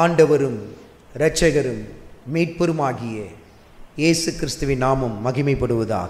ஆண்டவரும் இரட்சகரும் மீட்பருமாகிய இயேசு கிறிஸ்துவின் நாமம் மகிமைப்படுவதாக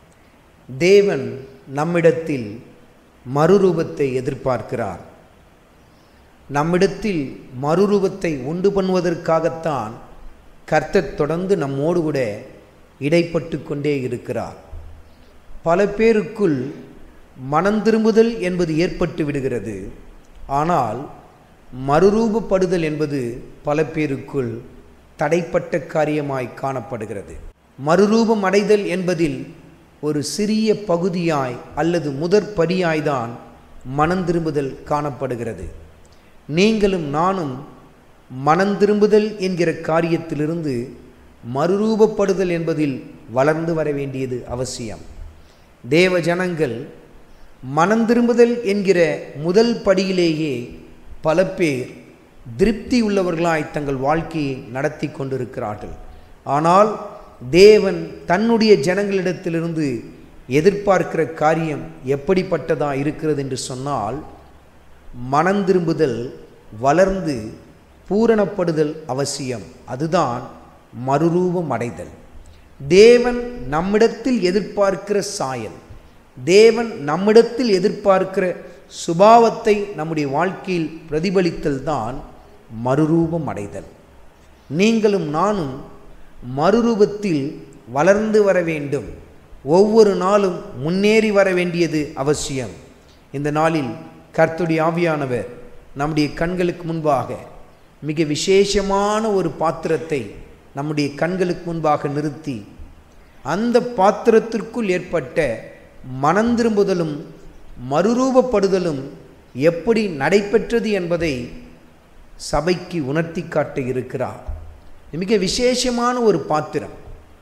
தேவன் நம்மிடத்தில் மறுரூபத்தை எதிர்பார்க்கிறார் நம்மிடத்தில் மறுரூபத்தை உண்டு பண்ணுவதற்காகத்தான் கர்த்தர் தொடர்ந்து நம்மோடு கூட இடைப்பட்டு கொண்டே இருக்கிறார் பல பேருக்குள் மனம் திரும்புதல் என்பது ஏற்பட்டு விடுகிறது ஆனால் மறுரூபப்படுதல் என்பது பல பேருக்குள் தடைப்பட்ட காரியமாய் காணப்படுகிறது மறுரூபம் அடைதல் என்பதில் ஒரு சிறிய பகுதியாய் அல்லது முதற் படியாய்தான் மனம் திரும்புதல் காணப்படுகிறது நீங்களும் நானும் மனம் திரும்புதல் என்கிற காரியத்திலிருந்து மறுரூபப்படுதல் என்பதில் வளர்ந்து வர வேண்டியது அவசியம் தேவ ஜனங்கள் மனம் திரும்புதல் என்கிற முதல் படியிலேயே பல பேர் திருப்தி உள்ளவர்களாய் தங்கள் வாழ்க்கையை நடத்தி கொண்டிருக்கிறார்கள் ஆனால் தேவன் தன்னுடைய ஜனங்களிடத்திலிருந்து எதிர்பார்க்கிற காரியம் எப்படிப்பட்டதா இருக்கிறது என்று சொன்னால் மனம் திரும்புதல் வளர்ந்து பூரணப்படுதல் அவசியம் அதுதான் மறுரூபம் அடைதல் தேவன் நம்மிடத்தில் எதிர்பார்க்கிற சாயல் தேவன் நம்மிடத்தில் எதிர்பார்க்கிற சுபாவத்தை நம்முடைய வாழ்க்கையில் பிரதிபலித்தல் தான் மறுரூபம் அடைதல் நீங்களும் நானும் மறுரூபத்தில் வளர்ந்து வர வேண்டும் ஒவ்வொரு நாளும் முன்னேறி வர வேண்டியது அவசியம் இந்த நாளில் கர்த்துடைய ஆவியானவர் நம்முடைய கண்களுக்கு முன்பாக மிக விசேஷமான ஒரு பாத்திரத்தை நம்முடைய கண்களுக்கு முன்பாக நிறுத்தி அந்த பாத்திரத்திற்குள் ஏற்பட்ட மனந்திரும்புதலும் மறுரூபப்படுதலும் எப்படி நடைபெற்றது என்பதை சபைக்கு உணர்த்தி காட்ட இருக்கிறார் மிக விசேஷமான ஒரு பாத்திரம்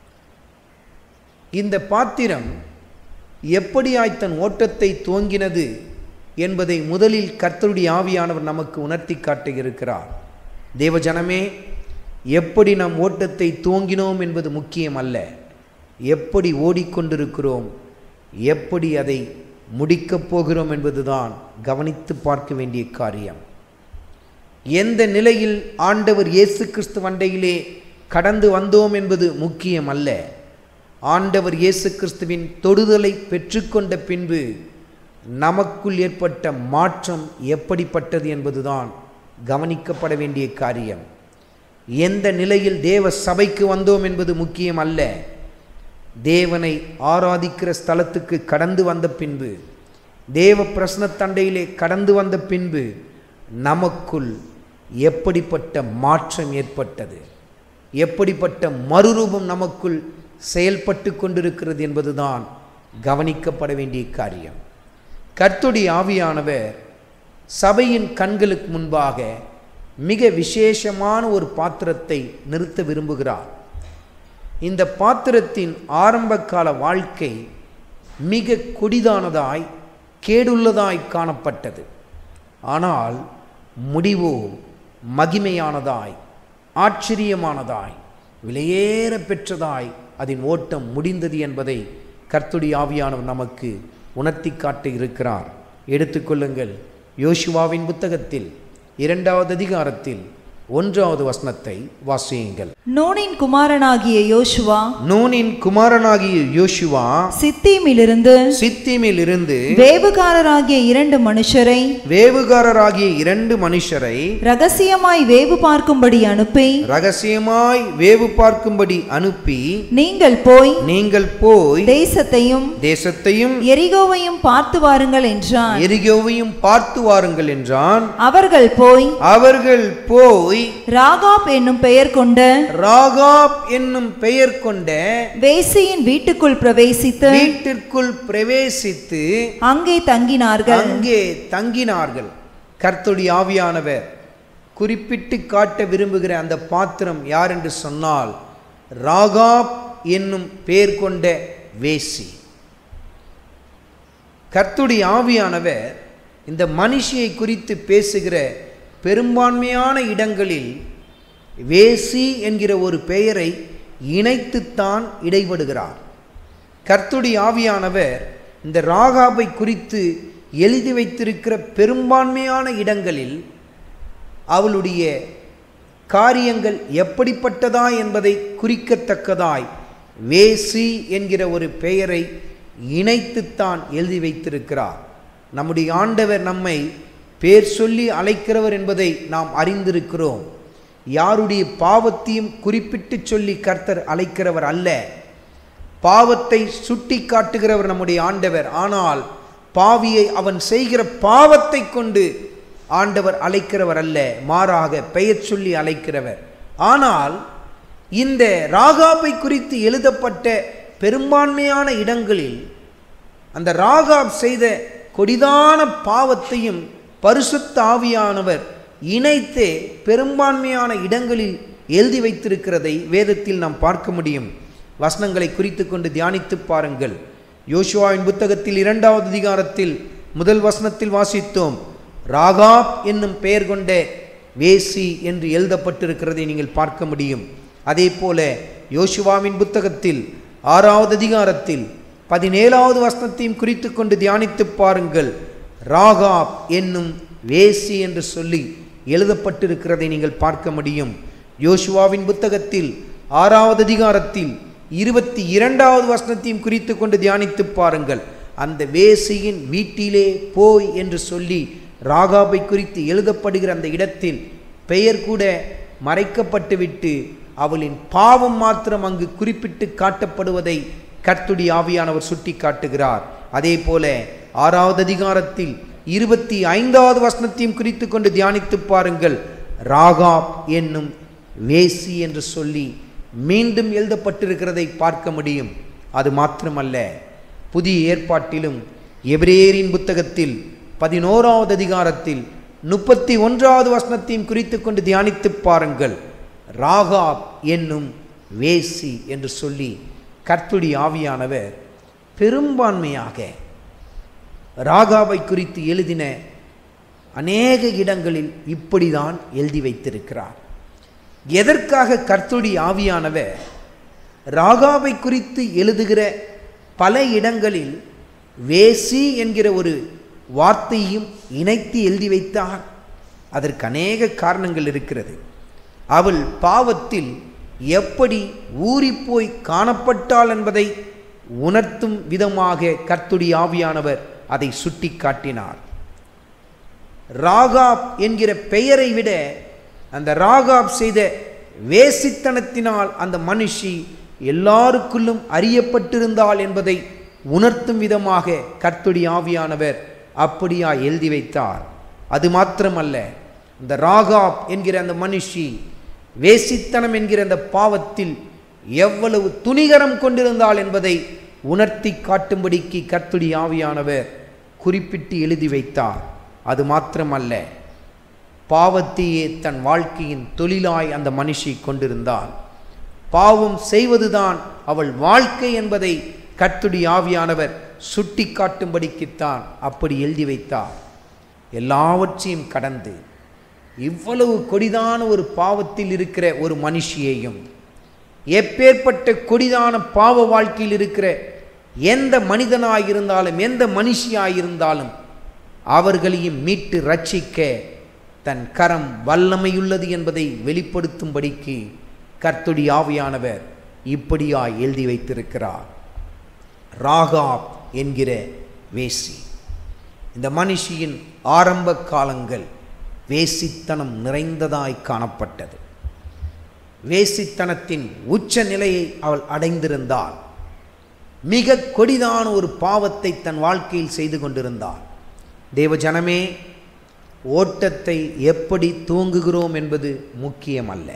இந்த பாத்திரம் எப்படியாய் தன் ஓட்டத்தை துவங்கினது என்பதை முதலில் கர்த்தருடைய ஆவியானவர் நமக்கு உணர்த்தி காட்ட இருக்கிறார் தேவஜனமே எப்படி நம் ஓட்டத்தை துவங்கினோம் என்பது முக்கியம் அல்ல எப்படி ஓடிக்கொண்டிருக்கிறோம் எப்படி அதை முடிக்கப் போகிறோம் என்பதுதான் கவனித்து பார்க்க வேண்டிய காரியம் எந்த நிலையில் ஆண்டவர் இயேசு கிறிஸ்து வண்டையிலே கடந்து வந்தோம் என்பது முக்கியம் அல்ல ஆண்டவர் இயேசு கிறிஸ்துவின் தொடுதலை பெற்றுக்கொண்ட பின்பு நமக்குள் ஏற்பட்ட மாற்றம் எப்படிப்பட்டது என்பதுதான் கவனிக்கப்பட வேண்டிய காரியம் எந்த நிலையில் தேவ சபைக்கு வந்தோம் என்பது முக்கியம் அல்ல தேவனை ஆராதிக்கிற ஸ்தலத்துக்கு கடந்து வந்த பின்பு தேவ பிரசனத்தண்டையிலே கடந்து வந்த பின்பு நமக்குள் எப்படிப்பட்ட மாற்றம் ஏற்பட்டது எப்படிப்பட்ட மறுரூபம் நமக்குள் செயல்பட்டு கொண்டிருக்கிறது என்பதுதான் கவனிக்கப்பட வேண்டிய காரியம் கர்த்துடைய ஆவியானவர் சபையின் கண்களுக்கு முன்பாக மிக விசேஷமான ஒரு பாத்திரத்தை நிறுத்த விரும்புகிறார் இந்த பாத்திரத்தின் ஆரம்பகால வாழ்க்கை மிக கொடிதானதாய் கேடுள்ளதாய் காணப்பட்டது ஆனால் முடிவோ மகிமையானதாய் ஆச்சரியமானதாய் விலையேற பெற்றதாய் அதன் ஓட்டம் முடிந்தது என்பதை கர்த்துடைய ஆவியானவர் நமக்கு உணர்த்தி காட்ட இருக்கிறார் எடுத்துக்கொள்ளுங்கள் யோசுவாவின் புத்தகத்தில் இரண்டாவது அதிகாரத்தில் ஒன்றாவது வசனத்தை வாசியுங்கள் நூனின் குமாரனாகிய யோசுவா நூனின் குமாரனாகிய யோசுவா சித்தீமிலிருந்து சித்திமில் இருந்து வேவுகாரராகிய இரண்டு மனுஷரை வேவுகாரராகிய இரண்டு மனுஷரை ரகசியமாய் வேவு பார்க்கும்படி அனுப்பி ரகசியமாய் வேவு பார்க்கும்படி அனுப்பி நீங்கள் போய் நீங்கள் போய் தேசத்தையும் தேசத்தையும் எரிகோவையும் பார்த்து வாருங்கள் என்றான் எரிகோவையும் பார்த்து வாருங்கள் என்றான் அவர்கள் போய் அவர்கள் போய் ராகாப் என்னும் பெயர் கொண்ட ராகாப் என்னும் பெயர் கொண்ட வேசியின் வீட்டுக்குள் பிரவேசித்து வீட்டிற்குள் பிரவேசித்து அங்கே தங்கினார்கள் அங்கே தங்கினார்கள் கர்த்தருடைய ஆவியானவர் குறிப்பிட்டு காட்ட விரும்புகிற அந்த பாத்திரம் யார் என்று சொன்னால் ராகாப் என்னும் பெயர் கொண்ட வேசி கர்த்துடைய ஆவியானவர் இந்த மனுஷியை குறித்து பேசுகிற பெரும்பான்மையான இடங்களில் வேசி என்கிற ஒரு பெயரை இணைத்துத்தான் இடைபடுகிறார் கர்த்துடைய ஆவியானவர் இந்த ராகாபை குறித்து எழுதி வைத்திருக்கிற பெரும்பான்மையான இடங்களில் அவளுடைய காரியங்கள் எப்படிப்பட்டதா என்பதை குறிக்கத்தக்கதாய் வேசி என்கிற ஒரு பெயரை இணைத்துத்தான் எழுதி வைத்திருக்கிறார் நம்முடைய ஆண்டவர் நம்மை பேர் சொல்லி அழைக்கிறவர் என்பதை நாம் அறிந்திருக்கிறோம் யாருடைய பாவத்தையும் குறிப்பிட்டு சொல்லி கர்த்தர் அழைக்கிறவர் அல்ல பாவத்தை சுட்டி காட்டுகிறவர் நம்முடைய ஆண்டவர் ஆனால் பாவியை அவன் செய்கிற பாவத்தை கொண்டு ஆண்டவர் அழைக்கிறவர் அல்ல மாறாக பெயர் சொல்லி அழைக்கிறவர் ஆனால் இந்த ராகாபை குறித்து எழுதப்பட்ட பெரும்பான்மையான இடங்களில் அந்த ராகாப் செய்த கொடிதான பாவத்தையும் பரிசுத்த ஆவியானவர் இணைத்தே பெரும்பான்மையான இடங்களில் எழுதி வைத்திருக்கிறதை வேதத்தில் நாம் பார்க்க முடியும் வசனங்களை குறித்து கொண்டு தியானித்து பாருங்கள் யோசுவாவின் புத்தகத்தில் இரண்டாவது அதிகாரத்தில் முதல் வசனத்தில் வாசித்தோம் ராகாப் என்னும் பெயர் கொண்ட வேசி என்று எழுதப்பட்டிருக்கிறதை நீங்கள் பார்க்க முடியும் அதே போல யோசுவாவின் புத்தகத்தில் ஆறாவது அதிகாரத்தில் பதினேழாவது வசனத்தையும் குறித்து கொண்டு தியானித்து பாருங்கள் ராகாப் என்னும் வேசி என்று சொல்லி எழுதப்பட்டிருக்கிறதை நீங்கள் பார்க்க முடியும் யோசுவாவின் புத்தகத்தில் ஆறாவது அதிகாரத்தில் இருபத்தி இரண்டாவது வசனத்தையும் குறித்து கொண்டு தியானித்து பாருங்கள் அந்த வேசியின் வீட்டிலே போய் என்று சொல்லி ராகாபை குறித்து எழுதப்படுகிற அந்த இடத்தில் பெயர் கூட மறைக்கப்பட்டுவிட்டு அவளின் பாவம் மாத்திரம் அங்கு குறிப்பிட்டு காட்டப்படுவதை கர்த்துடி ஆவியானவர் சுட்டி காட்டுகிறார் அதே போல ஆறாவது அதிகாரத்தில் இருபத்தி ஐந்தாவது வசனத்தையும் குறித்து கொண்டு தியானித்து பாருங்கள் ராகாப் என்னும் வேசி என்று சொல்லி மீண்டும் எழுதப்பட்டிருக்கிறதை பார்க்க முடியும் அது மாத்திரமல்ல புதிய ஏற்பாட்டிலும் எபிரேயரின் புத்தகத்தில் பதினோராவது அதிகாரத்தில் முப்பத்தி ஒன்றாவது வசனத்தையும் குறித்து கொண்டு தியானித்து பாருங்கள் ராகாப் என்னும் வேசி என்று சொல்லி கர்த்துடி ஆவியானவர் பெரும்பான்மையாக ராகாவை குறித்து எழுதின அநேக இடங்களில் இப்படிதான் எழுதி வைத்திருக்கிறார் எதற்காக கர்த்துடி ஆவியானவர் ராகாவை குறித்து எழுதுகிற பல இடங்களில் வேசி என்கிற ஒரு வார்த்தையும் இணைத்து எழுதி வைத்தார் அதற்கு அநேக காரணங்கள் இருக்கிறது அவள் பாவத்தில் எப்படி ஊறிப்போய் காணப்பட்டாள் என்பதை உணர்த்தும் விதமாக கர்த்துடி ஆவியானவர் அதை சுட்டி காட்டினார் ராகாப் என்கிற பெயரை விட அந்த ராகாப் செய்த வேசித்தனத்தினால் அந்த மனுஷி எல்லாருக்குள்ளும் அறியப்பட்டிருந்தாள் என்பதை உணர்த்தும் விதமாக கர்த்துடி ஆவியானவர் அப்படியா எழுதி வைத்தார் அது மாத்திரமல்ல இந்த ராகாப் என்கிற அந்த மனுஷி வேசித்தனம் என்கிற அந்த பாவத்தில் எவ்வளவு துணிகரம் கொண்டிருந்தாள் என்பதை உணர்த்தி காட்டும்படிக்கு கர்த்துடி ஆவியானவர் குறிப்பிட்டு எழுதி வைத்தார் அது மாத்திரமல்ல பாவத்தையே தன் வாழ்க்கையின் தொழிலாய் அந்த மனுஷி கொண்டிருந்தாள் பாவம் செய்வதுதான் அவள் வாழ்க்கை என்பதை கர்த்துடி ஆவியானவர் சுட்டி காட்டும்படிக்குத்தான் அப்படி எழுதி வைத்தார் எல்லாவற்றையும் கடந்து இவ்வளவு கொடிதான ஒரு பாவத்தில் இருக்கிற ஒரு மனுஷியையும் எப்பேற்பட்ட கொடிதான பாவ வாழ்க்கையில் இருக்கிற எந்த மனிதனாயிருந்தாலும் எந்த மனுஷியாயிருந்தாலும் அவர்களையும் மீட்டு ரட்சிக்க தன் கரம் வல்லமையுள்ளது என்பதை வெளிப்படுத்தும்படிக்கு கர்த்துடி ஆவியானவர் இப்படியாய் எழுதி வைத்திருக்கிறார் ராகாப் என்கிற வேசி இந்த மனுஷியின் ஆரம்ப காலங்கள் வேசித்தனம் நிறைந்ததாய் காணப்பட்டது வேசித்தனத்தின் உச்ச நிலையை அவள் அடைந்திருந்தாள் மிக கொடிதான ஒரு பாவத்தை தன் வாழ்க்கையில் செய்து கொண்டிருந்தாள் தேவ ஜனமே ஓட்டத்தை எப்படி தூங்குகிறோம் என்பது முக்கியமல்ல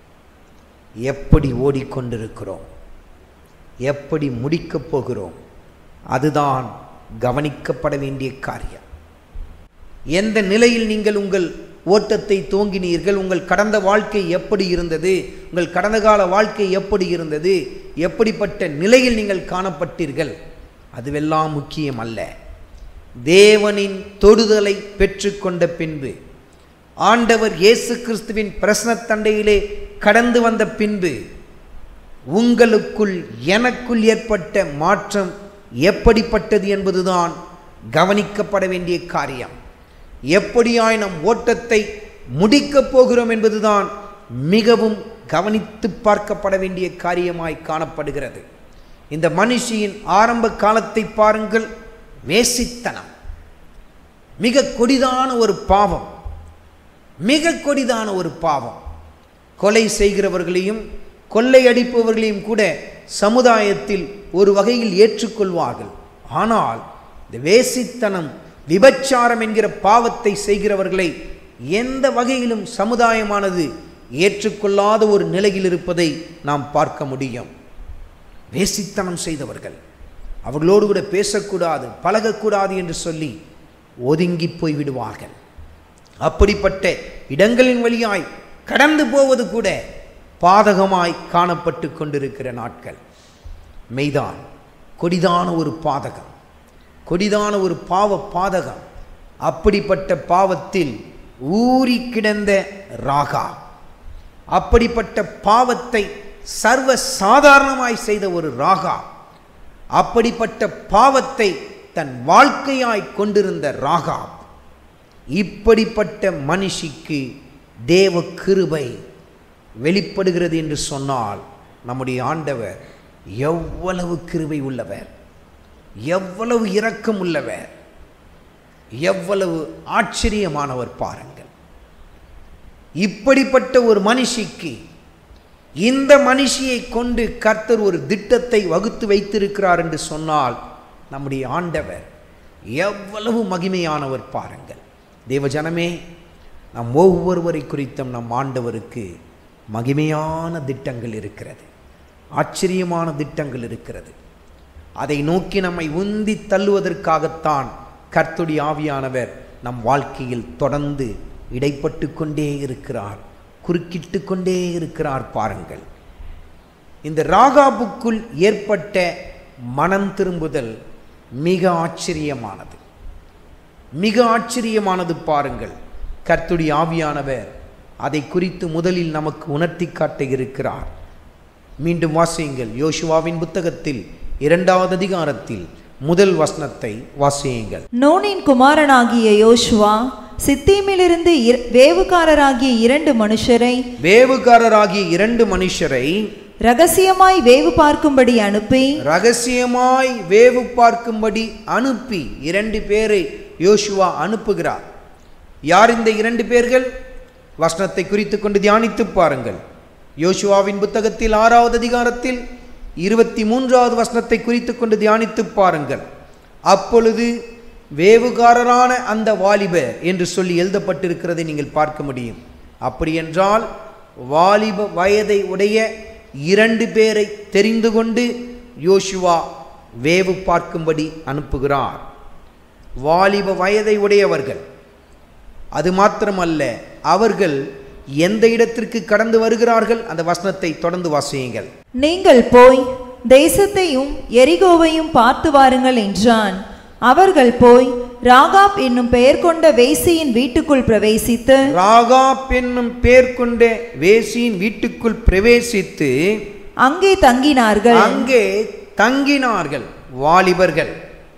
எப்படி ஓடிக்கொண்டிருக்கிறோம் எப்படி முடிக்கப் போகிறோம் அதுதான் கவனிக்கப்பட வேண்டிய காரியம் எந்த நிலையில் நீங்கள் உங்கள் ஓட்டத்தை தோங்கினீர்கள் உங்கள் கடந்த வாழ்க்கை எப்படி இருந்தது உங்கள் கடந்த கால வாழ்க்கை எப்படி இருந்தது எப்படிப்பட்ட நிலையில் நீங்கள் காணப்பட்டீர்கள் அதுவெல்லாம் முக்கியம் அல்ல தேவனின் தொடுதலை பெற்றுக்கொண்ட பின்பு ஆண்டவர் இயேசு கிறிஸ்துவின் பிரசனத்தண்டையிலே கடந்து வந்த பின்பு உங்களுக்குள் எனக்குள் ஏற்பட்ட மாற்றம் எப்படிப்பட்டது என்பதுதான் கவனிக்கப்பட வேண்டிய காரியம் எப்படியாய் நம் ஓட்டத்தை முடிக்கப் போகிறோம் என்பதுதான் மிகவும் கவனித்து பார்க்கப்பட வேண்டிய காரியமாய் காணப்படுகிறது இந்த மனுஷியின் ஆரம்ப காலத்தை பாருங்கள் வேசித்தனம் மிக கொடிதான ஒரு பாவம் மிக கொடிதான ஒரு பாவம் கொலை செய்கிறவர்களையும் கொள்ளையடிப்பவர்களையும் கூட சமுதாயத்தில் ஒரு வகையில் ஏற்றுக்கொள்வார்கள் ஆனால் இந்த வேசித்தனம் விபச்சாரம் என்கிற பாவத்தை செய்கிறவர்களை எந்த வகையிலும் சமுதாயமானது ஏற்றுக்கொள்ளாத ஒரு நிலையில் இருப்பதை நாம் பார்க்க முடியும் வேசித்தனம் செய்தவர்கள் அவர்களோடு கூட பேசக்கூடாது பழகக்கூடாது என்று சொல்லி ஒதுங்கி போய் விடுவார்கள் அப்படிப்பட்ட இடங்களின் வழியாய் கடந்து போவது கூட பாதகமாய் காணப்பட்டு கொண்டிருக்கிற நாட்கள் மெய்தான் கொடிதான ஒரு பாதகம் கொடிதான ஒரு பாவ பாதகம் அப்படிப்பட்ட பாவத்தில் ஊறி கிடந்த ராகா அப்படிப்பட்ட பாவத்தை சர்வ சாதாரணமாய் செய்த ஒரு ராகா அப்படிப்பட்ட பாவத்தை தன் வாழ்க்கையாய் கொண்டிருந்த ராகா இப்படிப்பட்ட மனுஷிக்கு தேவ கிருபை வெளிப்படுகிறது என்று சொன்னால் நம்முடைய ஆண்டவர் எவ்வளவு கிருபை உள்ளவர் எவ்வளவு இரக்கம் உள்ளவர் எவ்வளவு ஆச்சரியமானவர் பாருங்கள் இப்படிப்பட்ட ஒரு மனுஷிக்கு இந்த மனுஷியை கொண்டு கர்த்தர் ஒரு திட்டத்தை வகுத்து வைத்திருக்கிறார் என்று சொன்னால் நம்முடைய ஆண்டவர் எவ்வளவு மகிமையானவர் பாருங்கள் தேவஜனமே நம் ஒவ்வொருவரை குறித்தும் நம் ஆண்டவருக்கு மகிமையான திட்டங்கள் இருக்கிறது ஆச்சரியமான திட்டங்கள் இருக்கிறது அதை நோக்கி நம்மை உந்தி தள்ளுவதற்காகத்தான் கர்த்துடைய ஆவியானவர் நம் வாழ்க்கையில் தொடர்ந்து இடைப்பட்டு கொண்டே இருக்கிறார் குறுக்கிட்டு கொண்டே இருக்கிறார் பாருங்கள் இந்த ராகாபுக்குள் ஏற்பட்ட மனம் திரும்புதல் மிக ஆச்சரியமானது மிக ஆச்சரியமானது பாருங்கள் கர்த்துடைய ஆவியானவர் அதை குறித்து முதலில் நமக்கு உணர்த்தி காட்ட இருக்கிறார் மீண்டும் வாசியுங்கள் யோசுவாவின் புத்தகத்தில் இரண்டாவது அதிகாரத்தில் முதல் வசனத்தை வாசியுங்கள் நூனின் குமாரனாகிய யோசுவா சித்தீமிலிருந்து இர- வேவுகாரராகிய இரண்டு மனுஷரை வேவுகாரராகிய இரண்டு மனுஷரை ரகசியமாய் வேவு பார்க்கும்படி அனுப்பி ரகசியமாய் வேவு பார்க்கும்படி அனுப்பி இரண்டு பேரை யோசுவா அனுப்புகிறார் யார் இந்த இரண்டு பேர்கள் வசனத்தை குறித்து கொண்டு தியானித்து பாருங்கள் யோசுவாவின் புத்தகத்தில் ஆறாவது அதிகாரத்தில் இருபத்தி மூன்றாவது வசனத்தை குறித்து கொண்டு தியானித்து பாருங்கள் அப்பொழுது வேவுகாரரான அந்த வாலிபர் என்று சொல்லி எழுதப்பட்டிருக்கிறதை நீங்கள் பார்க்க முடியும் அப்படி என்றால் வாலிப வயதை உடைய இரண்டு பேரை தெரிந்து கொண்டு யோசுவா வேவு பார்க்கும்படி அனுப்புகிறார் வாலிப வயதை உடையவர்கள் அது மாத்திரமல்ல அவர்கள் எந்த இடத்திற்கு கடந்து வருகிறார்கள் அந்த வசனத்தை தொடர்ந்து வாசியுங்கள் நீங்கள் போய் தேசத்தையும் எரிகோவையும் பார்த்து வாருங்கள் என்றான் அவர்கள் போய் ராகாப் என்னும் பெயர் கொண்ட வேசியின் வீட்டுக்குள் பிரவேசித்து ராகாப் என்னும் பேர் கொண்ட வேசியின் வீட்டுக்குள் பிரவேசித்து அங்கே தங்கினார்கள் அங்கே தங்கினார்கள் வாலிபர்கள்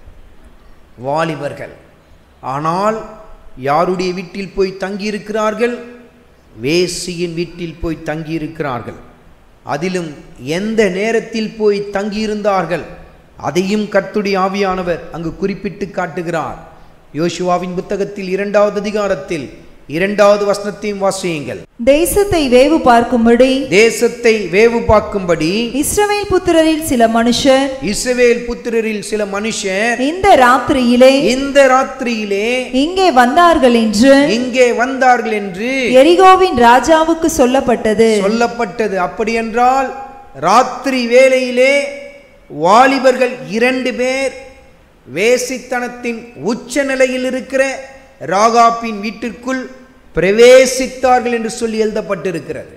வாலிபர்கள் ஆனால் யாருடைய வீட்டில் போய் தங்கியிருக்கிறார்கள் வேசியின் வீட்டில் போய் தங்கியிருக்கிறார்கள் அதிலும் எந்த நேரத்தில் போய் தங்கியிருந்தார்கள் அதையும் கர்த்துடைய ஆவியானவர் அங்கு குறிப்பிட்டு காட்டுகிறார் யோசுவாவின் புத்தகத்தில் இரண்டாவது அதிகாரத்தில் இரண்டாவது வசனத்தையும் வாசியுங்கள் தேசத்தை வேவு பார்க்கும்படி தேசத்தை வேவு பார்க்கும்படி இஸ்ரவேல் புத்திரரில் சில மனுஷர் இஸ்ரவேல் புத்திரரில் சில மனுஷர் இந்த ராத்திரியிலே இந்த ராத்திரியிலே இங்கே வந்தார்கள் என்று இங்கே வந்தார்கள் என்று எரிகோவின் ராஜாவுக்கு சொல்லப்பட்டது சொல்லப்பட்டது அப்படியென்றால் ராத்திரி வேளையிலே வாலிபர்கள் இரண்டு பேர் வேசித்தனத்தின் உச்ச நிலையில் இருக்கிற ராகாப்பின் வீட்டிற்குள் பிரவேசித்தார்கள் என்று சொல்லி எழுதப்பட்டிருக்கிறது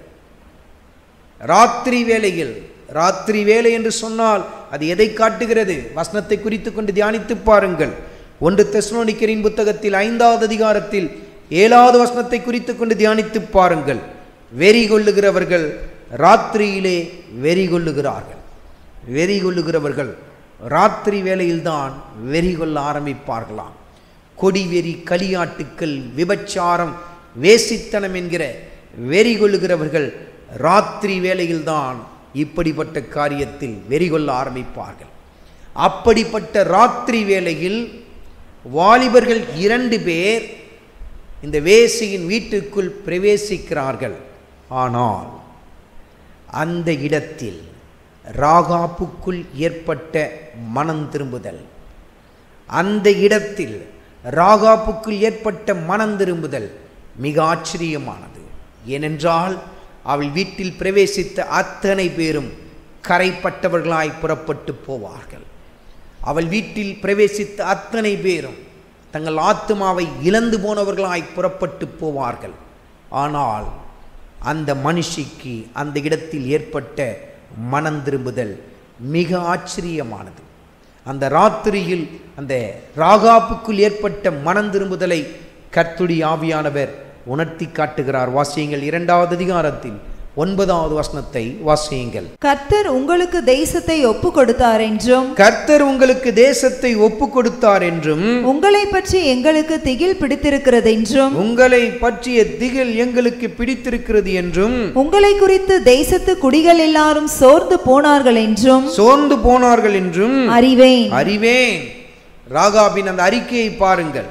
ராத்திரி வேளையில் ராத்திரி வேலை என்று சொன்னால் அது எதை காட்டுகிறது வசனத்தை குறித்து கொண்டு தியானித்து பாருங்கள் ஒன்று தெஸ்லோனிக்கரின் புத்தகத்தில் ஐந்தாவது அதிகாரத்தில் ஏழாவது வசனத்தை குறித்து கொண்டு தியானித்து பாருங்கள் வெறி கொள்ளுகிறவர்கள் ராத்திரியிலே வெறி கொள்ளுகிறார்கள் வெறி கொள்ளுகிறவர்கள் ராத்திரி வேளையில்தான் வெறி கொள்ள ஆரம்பிப்பார்களாம் கொடி வெறி களியாட்டுக்கள் விபச்சாரம் வேசித்தனம் என்கிற வெறி கொள்ளுகிறவர்கள் ராத்திரி வேளையில்தான் இப்படிப்பட்ட காரியத்தில் வெறி கொள்ள ஆரம்பிப்பார்கள் அப்படிப்பட்ட ராத்திரி வேளையில் வாலிபர்கள் இரண்டு பேர் இந்த வேசியின் வீட்டுக்குள் பிரவேசிக்கிறார்கள் ஆனால் அந்த இடத்தில் ராகாப்புக்குள் ஏற்பட்ட மனம் திரும்புதல் அந்த இடத்தில் ராகாப்புக்குள் ஏற்பட்ட மனம் திரும்புதல் மிக ஆச்சரியமானது ஏனென்றால் அவள் வீட்டில் பிரவேசித்த அத்தனை பேரும் கரைப்பட்டவர்களாய் புறப்பட்டு போவார்கள் அவள் வீட்டில் பிரவேசித்த அத்தனை பேரும் தங்கள் ஆத்மாவை இழந்து போனவர்களாய் புறப்பட்டு போவார்கள் ஆனால் அந்த மனுஷிக்கு அந்த இடத்தில் ஏற்பட்ட மனம் திரும்புதல் மிக ஆச்சரியமானது அந்த ராத்திரியில் அந்த ராகாப்புக்குள் ஏற்பட்ட மனம் திரும்புதலை கர்த்துடி ஆவியானவர் உணர்த்தி காட்டுகிறார் வாசியங்கள் இரண்டாவது அதிகாரத்தில் ஒன்பதாவது வசனத்தை வாசியுங்கள் கர்த்தர் உங்களுக்கு தேசத்தை ஒப்பு கொடுத்தார் என்றும் கர்த்தர் உங்களுக்கு தேசத்தை ஒப்பு கொடுத்தார் என்றும் உங்களை பற்றி எங்களுக்கு திகில் பிடித்திருக்கிறதென்றும் உங்களை பற்றிய திகில் எங்களுக்கு பிடித்திருக்கிறது என்றும் உங்களை குறித்து தேசத்து குடிகள் எல்லாரும் சோர்ந்து போனார்கள் என்றும் சோர்ந்து போனார்கள் என்றும் அறிவேன் அறிவேன் ராகாபின் அந்த அறிக்கையை பாருங்கள்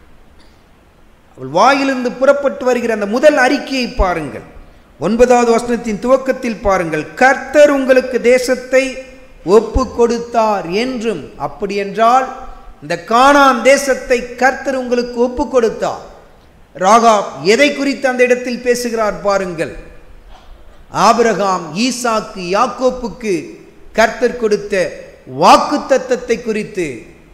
அவள் வாயிலிருந்து புறப்பட்டு வருகிற அந்த முதல் அறிக்கையை பாருங்கள் ஒன்பதாவது வசனத்தின் துவக்கத்தில் பாருங்கள் கர்த்தர் உங்களுக்கு தேசத்தை ஒப்பு கொடுத்தார் என்றும் அப்படி என்றால் இந்த கானான் தேசத்தை கர்த்தர் உங்களுக்கு ஒப்பு கொடுத்தார் ராகாப் எதை குறித்து அந்த இடத்தில் பேசுகிறார் பாருங்கள் ஆபிரகாம் ஈசாக்கு யாக்கோப்புக்கு கர்த்தர் கொடுத்த வாக்கு தத்தத்தை குறித்து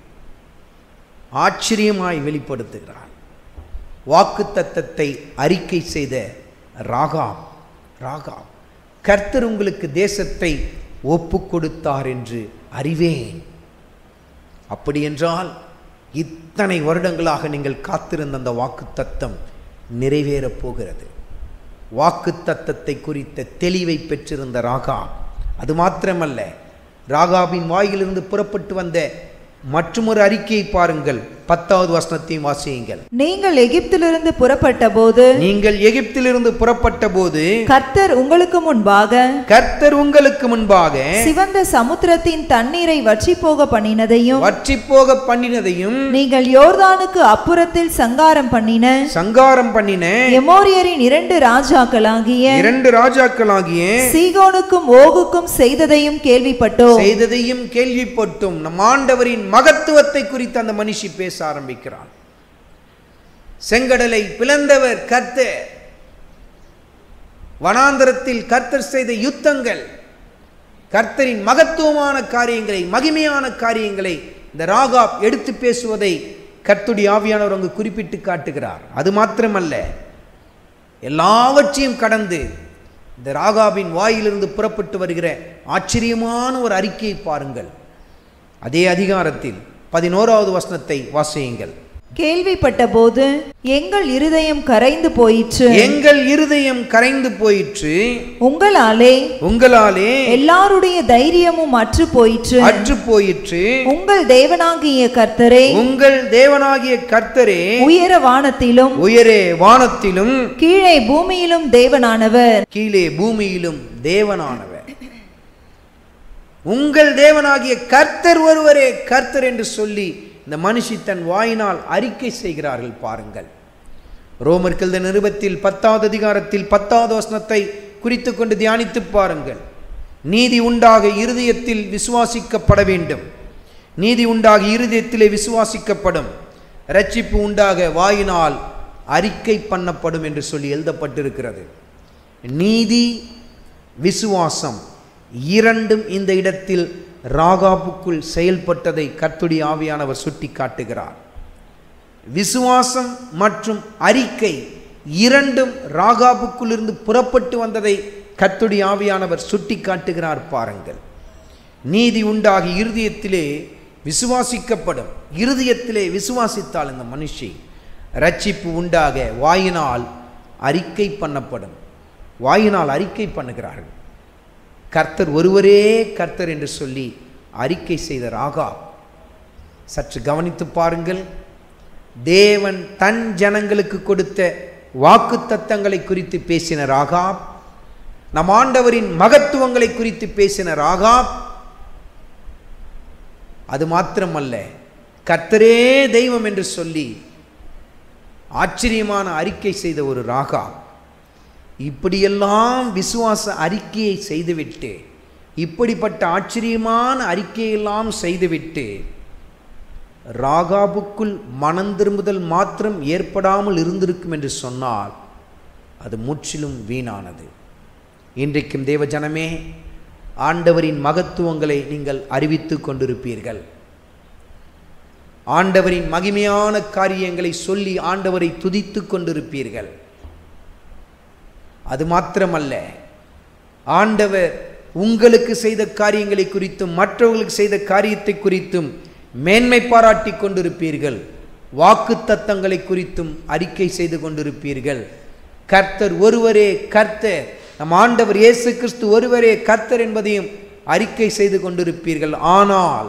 ஆச்சரியமாய் வெளிப்படுத்துகிறார் வாக்கு தத்தத்தை அறிக்கை செய்த ராகாம் ராகாம் கர்த்தர் உங்களுக்கு தேசத்தை ஒப்பு கொடுத்தார் என்று அறிவேன் அப்படி என்றால் இத்தனை வருடங்களாக நீங்கள் காத்திருந்த அந்த வாக்கு தத்தம் நிறைவேறப் போகிறது வாக்கு தத்தத்தை குறித்த தெளிவை பெற்றிருந்த ராகா அது மாத்திரமல்ல ராகாவின் வாயிலிருந்து புறப்பட்டு வந்த மற்றொரு அறிக்கையை பாருங்கள் பத்தாவது வசனத்தையும் வாசியுங்கள் நீங்கள் எகிப்திலிருந்து புறப்பட்ட போது நீங்கள் எகிப்திலிருந்து புறப்பட்ட போது கர்த்தர் உங்களுக்கு முன்பாக கர்த்தர் உங்களுக்கு முன்பாக சிவந்த சமுத்திரத்தின் தண்ணீரை வற்றி போக பண்ணினதையும் வற்றி போக பண்ணினதையும் நீங்கள் யோர்தானுக்கு அப்புறத்தில் சங்காரம் பண்ணின சங்காரம் பண்ணின எமோரியரின் இரண்டு ராஜாக்களாகிய இரண்டு ராஜாக்களாகிய சீகோனுக்கும் ஓகுக்கும் செய்ததையும் கேள்விப்பட்டோம் செய்ததையும் கேள்விப்பட்டும் நம் ஆண்டவரின் மகத்துவத்தை குறித்து அந்த மனுஷி பேச ஆரம்பிக்கிறான் செங்கடலை பிளந்தவர் கர்த்தர் வனாந்தரத்தில் கர்த்தர் செய்த யுத்தங்கள் கர்த்தரின் மகத்துவமான காரியங்களை மகிமையான காரியங்களை இந்த ராகாப் எடுத்து பேசுவதை கர்த்துடைய ஆவியானவர் அங்கு குறிப்பிட்டு காட்டுகிறார் அது மாத்திரமல்ல எல்லாவற்றையும் கடந்து இந்த ராகாபின் வாயிலிருந்து புறப்பட்டு வருகிற ஆச்சரியமான ஒரு அறிக்கையை பாருங்கள் அதே அதிகாரத்தில் பதினோராவது வசனத்தை வாசியுங்கள் கேள்விப்பட்ட போது எங்கள் இருதயம் கரைந்து போயிற்று எங்கள் இருதயம் கரைந்து போயிற்று உங்களாலே உங்களாலே எல்லாருடைய தைரியமும் அற்று போயிற்று அற்று போயிற்று உங்கள் தேவனாகிய கர்த்தரே உங்கள் தேவனாகிய கர்த்தரே உயர வானத்திலும் உயரே வானத்திலும் கீழே பூமியிலும் தேவனானவர் கீழே பூமியிலும் தேவனானவர் உங்கள் தேவனாகிய கர்த்தர் ஒருவரே கர்த்தர் என்று சொல்லி இந்த மனுஷி தன் வாயினால் அறிக்கை செய்கிறார்கள் பாருங்கள் ரோமர் கெழுத நிருபத்தில் பத்தாவது அதிகாரத்தில் பத்தாவது வசனத்தை குறித்து கொண்டு தியானித்து பாருங்கள் நீதி உண்டாக இருதயத்தில் விசுவாசிக்கப்பட வேண்டும் நீதி உண்டாக இருதயத்திலே விசுவாசிக்கப்படும் ரட்சிப்பு உண்டாக வாயினால் அறிக்கை பண்ணப்படும் என்று சொல்லி எழுதப்பட்டிருக்கிறது நீதி விசுவாசம் இரண்டும் இந்த இடத்தில் ராகாப்புக்குள் செயல்பட்டதை கர்த்துடைய ஆவியானவர் சுட்டி காட்டுகிறார் விசுவாசம் மற்றும் அறிக்கை இரண்டும் ராகாபுக்குள்ளிருந்து புறப்பட்டு வந்ததை கர்த்துடைய ஆவியானவர் சுட்டி காட்டுகிறார் பாருங்கள் நீதி உண்டாகி இருதயத்திலே விசுவாசிக்கப்படும் இருதயத்திலே விசுவாசித்தால் இந்த மனுஷி ரட்சிப்பு உண்டாக வாயினால் அறிக்கை பண்ணப்படும் வாயினால் அறிக்கை பண்ணுகிறார்கள் கர்த்தர் ஒருவரே கர்த்தர் என்று சொல்லி அறிக்கை செய்த ராகா சற்று கவனித்து பாருங்கள் தேவன் தன் ஜனங்களுக்கு கொடுத்த வாக்கு தத்தங்களை குறித்து பேசின ராகாப் நம் ஆண்டவரின் மகத்துவங்களை குறித்து பேசின ராகாப் அது மாத்திரமல்ல கர்த்தரே தெய்வம் என்று சொல்லி ஆச்சரியமான அறிக்கை செய்த ஒரு ராகா இப்படியெல்லாம் விசுவாச அறிக்கையை செய்துவிட்டு இப்படிப்பட்ட ஆச்சரியமான அறிக்கையெல்லாம் செய்துவிட்டு ராகாபுக்குள் மனம் திரும்புதல் மாத்திரம் ஏற்படாமல் இருந்திருக்கும் என்று சொன்னால் அது முற்றிலும் வீணானது இன்றைக்கும் தேவஜனமே ஆண்டவரின் மகத்துவங்களை நீங்கள் அறிவித்து கொண்டிருப்பீர்கள் ஆண்டவரின் மகிமையான காரியங்களை சொல்லி ஆண்டவரை துதித்து கொண்டிருப்பீர்கள் அது மாத்திரமல்ல ஆண்டவர் உங்களுக்கு செய்த காரியங்களை குறித்தும் மற்றவர்களுக்கு செய்த காரியத்தை குறித்தும் மேன்மை பாராட்டி கொண்டிருப்பீர்கள் வாக்கு தத்தங்களை குறித்தும் அறிக்கை செய்து கொண்டிருப்பீர்கள் கர்த்தர் ஒருவரே கர்த்தர் நம் ஆண்டவர் இயேசு கிறிஸ்து ஒருவரே கர்த்தர் என்பதையும் அறிக்கை செய்து கொண்டிருப்பீர்கள் ஆனால்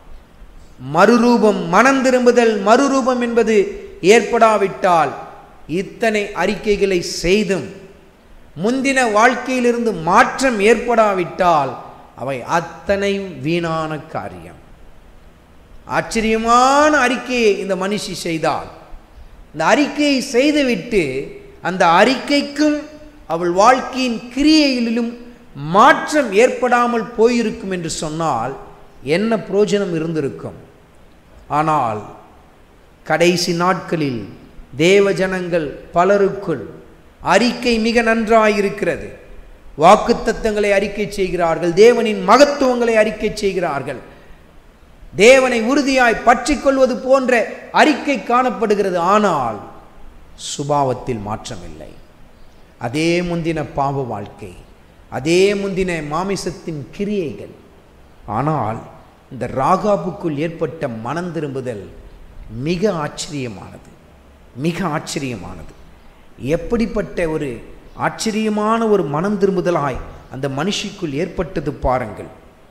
மறுரூபம் மனம் திரும்புதல் மறுரூபம் என்பது ஏற்படாவிட்டால் இத்தனை அறிக்கைகளை செய்தும் முந்தின வாழ்க்கையிலிருந்து மாற்றம் ஏற்படாவிட்டால் அவை அத்தனையும் வீணான காரியம் ஆச்சரியமான அறிக்கையை இந்த மனுஷி செய்தாள் இந்த அறிக்கையை செய்துவிட்டு அந்த அறிக்கைக்கும் அவள் வாழ்க்கையின் கிரியைகளிலும் மாற்றம் ஏற்படாமல் போயிருக்கும் என்று சொன்னால் என்ன பிரயோஜனம் இருந்திருக்கும் ஆனால் கடைசி நாட்களில் தேவ ஜனங்கள் பலருக்குள் அறிக்கை மிக நன்றாயிருக்கிறது வாக்குத்தத்தங்களை அறிக்கை செய்கிறார்கள் தேவனின் மகத்துவங்களை அறிக்கை செய்கிறார்கள் தேவனை உறுதியாய் பற்றிக் கொள்வது போன்ற அறிக்கை காணப்படுகிறது ஆனால் சுபாவத்தில் மாற்றமில்லை அதே முந்தின பாவ வாழ்க்கை அதே முந்தின மாமிசத்தின் கிரியைகள் ஆனால் இந்த ராகாபுக்குள் ஏற்பட்ட மனம் திரும்புதல் மிக ஆச்சரியமானது மிக ஆச்சரியமானது எப்படிப்பட்ட ஒரு ஆச்சரியமான ஒரு மனம் திரும்புதலாய் அந்த மனுஷிக்குள் ஏற்பட்டது பாருங்கள்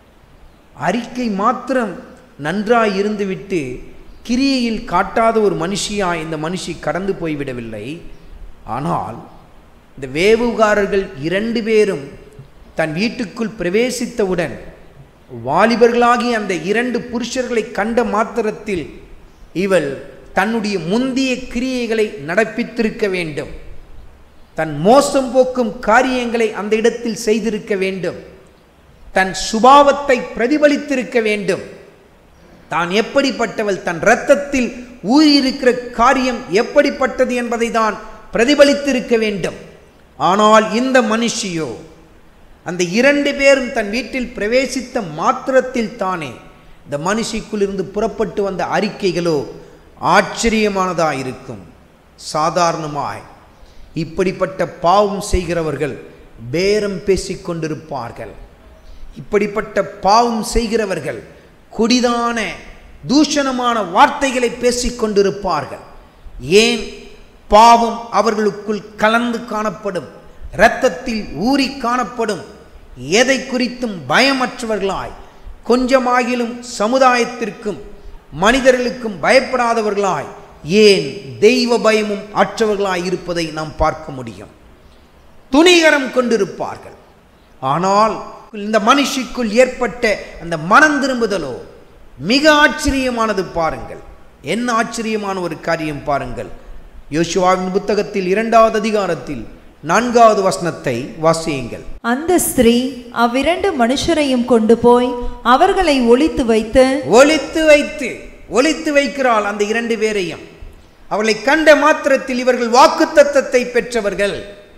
அறிக்கை மாத்திரம் நன்றாய் இருந்துவிட்டு கிரியையில் காட்டாத ஒரு மனுஷியாய் இந்த மனுஷி கடந்து போய்விடவில்லை ஆனால் இந்த வேவுகாரர்கள் இரண்டு பேரும் தன் வீட்டுக்குள் பிரவேசித்தவுடன் வாலிபர்களாகி அந்த இரண்டு புருஷர்களை கண்ட மாத்திரத்தில் இவள் தன்னுடைய முந்திய கிரியைகளை நடப்பித்திருக்க வேண்டும் தன் மோசம் போக்கும் காரியங்களை அந்த இடத்தில் செய்திருக்க வேண்டும் தன் சுபாவத்தை பிரதிபலித்திருக்க வேண்டும் தான் எப்படிப்பட்டவள் தன் இரத்தத்தில் ஊறியிருக்கிற காரியம் எப்படிப்பட்டது என்பதை தான் பிரதிபலித்திருக்க வேண்டும் ஆனால் இந்த மனுஷியோ அந்த இரண்டு பேரும் தன் வீட்டில் பிரவேசித்த மாத்திரத்தில் தானே இந்த மனுஷிக்குள்ளிருந்து புறப்பட்டு வந்த அறிக்கைகளோ ஆச்சரியமானதாக இருக்கும் சாதாரணமாய் இப்படிப்பட்ட பாவம் செய்கிறவர்கள் பேரம் பேசிக் கொண்டிருப்பார்கள் இப்படிப்பட்ட பாவம் செய்கிறவர்கள் கொடிதான தூஷணமான வார்த்தைகளை பேசிக் கொண்டிருப்பார்கள் ஏன் பாவம் அவர்களுக்குள் கலந்து காணப்படும் இரத்தத்தில் ஊறி காணப்படும் எதை குறித்தும் பயமற்றவர்களாய் கொஞ்சமாகிலும் சமுதாயத்திற்கும் மனிதர்களுக்கும் பயப்படாதவர்களாய் ஏன் தெய்வ பயமும் அற்றவர்களாய் இருப்பதை நாம் பார்க்க முடியும் துணிகரம் கொண்டிருப்பார்கள் ஆனால் இந்த மனுஷிக்குள் ஏற்பட்ட அந்த மனம் திரும்புதலோ மிக ஆச்சரியமானது பாருங்கள் என்ன ஆச்சரியமான ஒரு காரியம் பாருங்கள் யோசுவாவின் புத்தகத்தில் இரண்டாவது அதிகாரத்தில் நான்காவது வசனத்தை வாசியுங்கள் அந்த ஸ்திரீ அவ்விரண்டு மனுஷரையும் கொண்டு போய் அவர்களை ஒளித்து வைத்து ஒளித்து வைத்து ஒளித்து வைக்கிறாள் அந்த இரண்டு பேரையும் அவளை கண்ட மாத்திரத்தில் இவர்கள் வாக்குத்தத்தத்தை பெற்றவர்கள்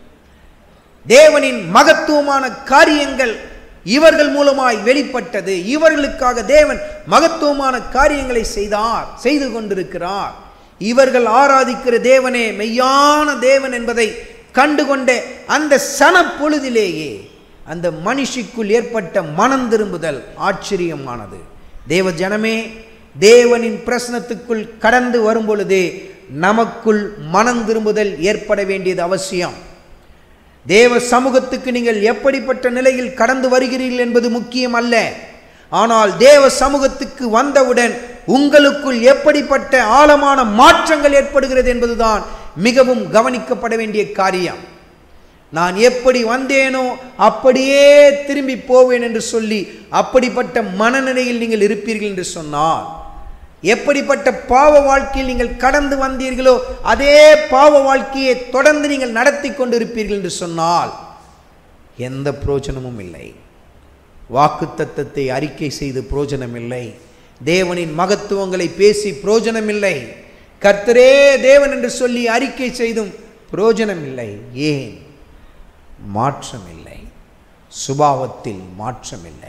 தேவனின் மகத்துவமான காரியங்கள் இவர்கள் மூலமாய் வெளிப்பட்டது இவர்களுக்காக தேவன் மகத்துவமான காரியங்களை செய்தார் செய்து கொண்டிருக்கிறார் இவர்கள் ஆராதிக்கிற தேவனே மெய்யான தேவன் என்பதை கண்டுகொண்ட அந்த சன பொழுதிலேயே அந்த மனுஷிக்குள் ஏற்பட்ட மனம் திரும்புதல் ஆச்சரியமானது தேவ ஜனமே தேவனின் பிரசனத்துக்குள் கடந்து வரும் பொழுதே நமக்குள் மனம் திரும்புதல் ஏற்பட வேண்டியது அவசியம் தேவ சமூகத்துக்கு நீங்கள் எப்படிப்பட்ட நிலையில் கடந்து வருகிறீர்கள் என்பது முக்கியம் அல்ல ஆனால் தேவ சமூகத்துக்கு வந்தவுடன் உங்களுக்குள் எப்படிப்பட்ட ஆழமான மாற்றங்கள் ஏற்படுகிறது என்பதுதான் மிகவும் கவனிக்கப்பட வேண்டிய காரியம் நான் எப்படி வந்தேனோ அப்படியே திரும்பி போவேன் என்று சொல்லி அப்படிப்பட்ட மனநிலையில் நீங்கள் இருப்பீர்கள் என்று சொன்னால் எப்படிப்பட்ட பாவ வாழ்க்கையில் நீங்கள் கடந்து வந்தீர்களோ அதே பாவ வாழ்க்கையை தொடர்ந்து நீங்கள் நடத்தி கொண்டிருப்பீர்கள் என்று சொன்னால் எந்த பிரயோஜனமும் இல்லை வாக்குத்தத்தத்தை அறிக்கை செய்து பிரயோஜனம் இல்லை தேவனின் மகத்துவங்களை பேசி பிரயோஜனம் இல்லை கர்த்தரே தேவன் என்று சொல்லி அறிக்கை செய்தும் பிரயோஜனம் இல்லை ஏன் மாற்றம் இல்லை சுபாவத்தில் மாற்றம் இல்லை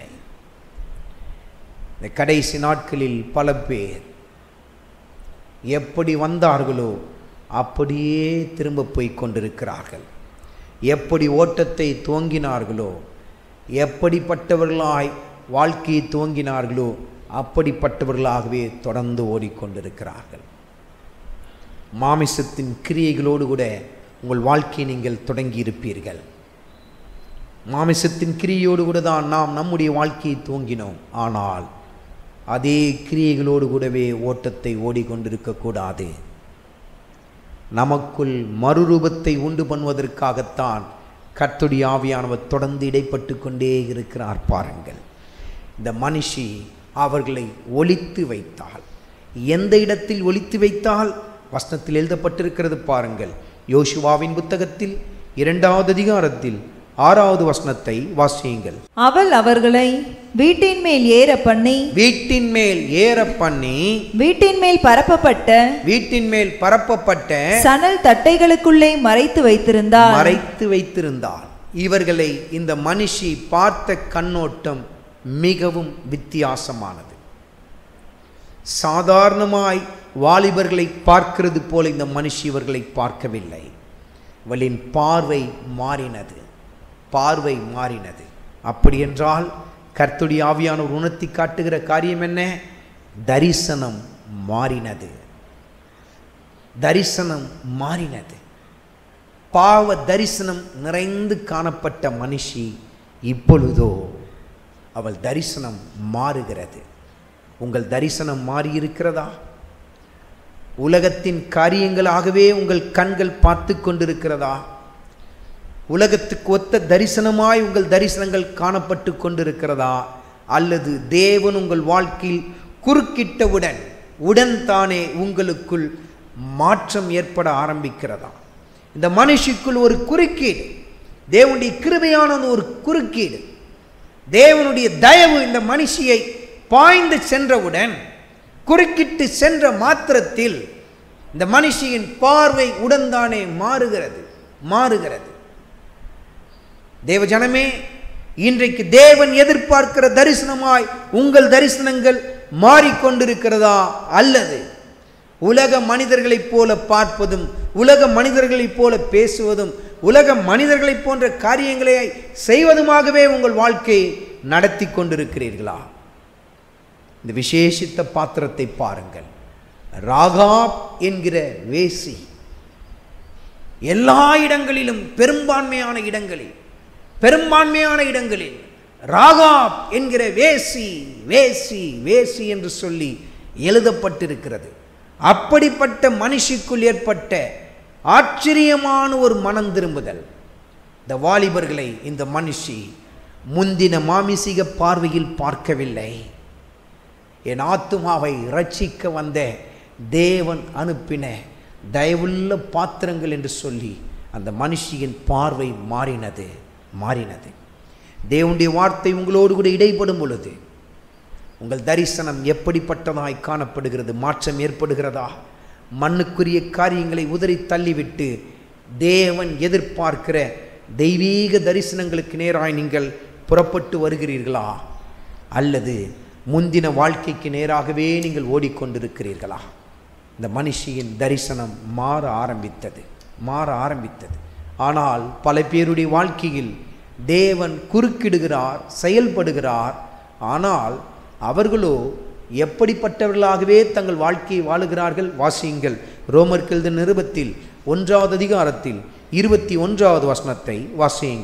இந்த கடைசி நாட்களில் பல பேர் எப்படி வந்தார்களோ அப்படியே திரும்ப போய் கொண்டிருக்கிறார்கள் எப்படி ஓட்டத்தை துவங்கினார்களோ எப்படிப்பட்டவர்களாய் வாழ்க்கையை துவங்கினார்களோ அப்படிப்பட்டவர்களாகவே தொடர்ந்து ஓடிக்கொண்டிருக்கிறார்கள் மாமிசத்தின் கிரியைகளோடு கூட உங்கள் வாழ்க்கையை நீங்கள் தொடங்கி இருப்பீர்கள் மாமிசத்தின் கிரியையோடு கூட தான் நாம் நம்முடைய வாழ்க்கையை துவங்கினோம் ஆனால் அதே கிரியைகளோடு கூடவே ஓட்டத்தை ஓடிக்கொண்டிருக்கக்கூடாது நமக்குள் மறுரூபத்தை உண்டு பண்ணுவதற்காகத்தான் கர்த்துடைய ஆவியானவர் தொடர்ந்து இடைப்பட்டு கொண்டே இருக்கிறார் பாருங்கள் இந்த மனுஷி அவர்களை ஒழித்து வைத்தால் எந்த இடத்தில் ஒழித்து வைத்தால் வசனத்தில் எழுதப்பட்டிருக்கிறது பாருங்கள் யோசுவாவின் புத்தகத்தில் இரண்டாவது அதிகாரத்தில் ஆறாவது வசனத்தை வாசியுங்கள் அவள் அவர்களை வீட்டின் மேல் ஏற பண்ணி வீட்டின் மேல் ஏற பண்ணி வீட்டின் மேல் பரப்பப்பட்ட வீட்டின் மேல் பரப்பப்பட்ட சணல் தட்டைகளுக்குள்ளே மறைத்து வைத்திருந்தார் மறைத்து வைத்திருந்தார் இவர்களை இந்த மனுஷி பார்த்த கண்ணோட்டம் மிகவும் வித்தியாசமானது சாதாரணமாய் வாலிபர்களை பார்க்கிறது போல இந்த மனுஷி இவர்களை பார்க்கவில்லை இவளின் பார்வை மாறினது பார்வை மாறினது அப்படி என்றால் கர்த்துடைய ஆவியானவர் உணர்த்தி காட்டுகிற காரியம் என்ன தரிசனம் மாறினது தரிசனம் மாறினது பாவ தரிசனம் நிறைந்து காணப்பட்ட மனுஷி இப்பொழுதோ அவள் தரிசனம் மாறுகிறது உங்கள் தரிசனம் மாறியிருக்கிறதா உலகத்தின் காரியங்களாகவே உங்கள் கண்கள் பார்த்து கொண்டிருக்கிறதா உலகத்துக்கு ஒத்த தரிசனமாய் உங்கள் தரிசனங்கள் காணப்பட்டு கொண்டிருக்கிறதா அல்லது தேவன் உங்கள் வாழ்க்கையில் குறுக்கிட்டவுடன் உடன் தானே உங்களுக்குள் மாற்றம் ஏற்பட ஆரம்பிக்கிறதா இந்த மனுஷிக்குள் ஒரு குறுக்கீடு தேவனுடைய கிருபையான ஒரு குறுக்கீடு தேவனுடைய தயவு இந்த மனுஷியை பாய்ந்து சென்றவுடன் குறுக்கிட்டு சென்ற மாத்திரத்தில் இந்த மனுஷியின் பார்வை உடன்தானே மாறுகிறது மாறுகிறது தேவ ஜனமே இன்றைக்கு தேவன் எதிர்பார்க்கிற தரிசனமாய் உங்கள் தரிசனங்கள் மாறிக்கொண்டிருக்கிறதா அல்லது உலக மனிதர்களைப் போல பார்ப்பதும் உலக மனிதர்களைப் போல பேசுவதும் உலக மனிதர்களைப் போன்ற காரியங்களை செய்வதுமாகவே உங்கள் வாழ்க்கையை நடத்தி கொண்டிருக்கிறீர்களா இந்த விசேஷித்த பாத்திரத்தை பாருங்கள் ராகாப் என்கிற வேசி எல்லா இடங்களிலும் பெரும்பான்மையான இடங்களில் பெரும்பான்மையான இடங்களில் ராகாப் என்கிற வேசி வேசி வேசி என்று சொல்லி எழுதப்பட்டிருக்கிறது அப்படிப்பட்ட மனுஷிக்குள் ஏற்பட்ட ஆச்சரியமான ஒரு மனம் திரும்புதல் இந்த வாலிபர்களை இந்த மனுஷி முந்தின மாமிசிக பார்வையில் பார்க்கவில்லை என் ஆத்துமாவை ரட்சிக்க வந்த தேவன் அனுப்பின தயவுள்ள பாத்திரங்கள் என்று சொல்லி அந்த மனுஷியின் பார்வை மாறினது மாறினது தேவனுடைய வார்த்தை உங்களோடு கூட இடைப்படும் பொழுது உங்கள் தரிசனம் எப்படிப்பட்டதாய் காணப்படுகிறது மாற்றம் ஏற்படுகிறதா மண்ணுக்குரிய காரியங்களை உதறி தள்ளிவிட்டு தேவன் எதிர்பார்க்கிற தெய்வீக தரிசனங்களுக்கு நேராய் நீங்கள் புறப்பட்டு வருகிறீர்களா அல்லது முந்தின வாழ்க்கைக்கு நேராகவே நீங்கள் ஓடிக்கொண்டிருக்கிறீர்களா இந்த மனுஷியின் தரிசனம் மாற ஆரம்பித்தது மாற ஆரம்பித்தது ஆனால் பல பேருடைய வாழ்க்கையில் தேவன் குறுக்கிடுகிறார் செயல்படுகிறார் ஆனால் அவர்களோ எப்படிப்பட்டவர்களாகவே தங்கள் வாழ்க்கையை வாழுகிறார்கள் வாசியுங்கள் ரோமர் கெழுதின நிருபத்தில் ஒன்றாவது அதிகாரத்தில் இருபத்தி ஒன்றாவது வசனத்தை வாசியுங்கள்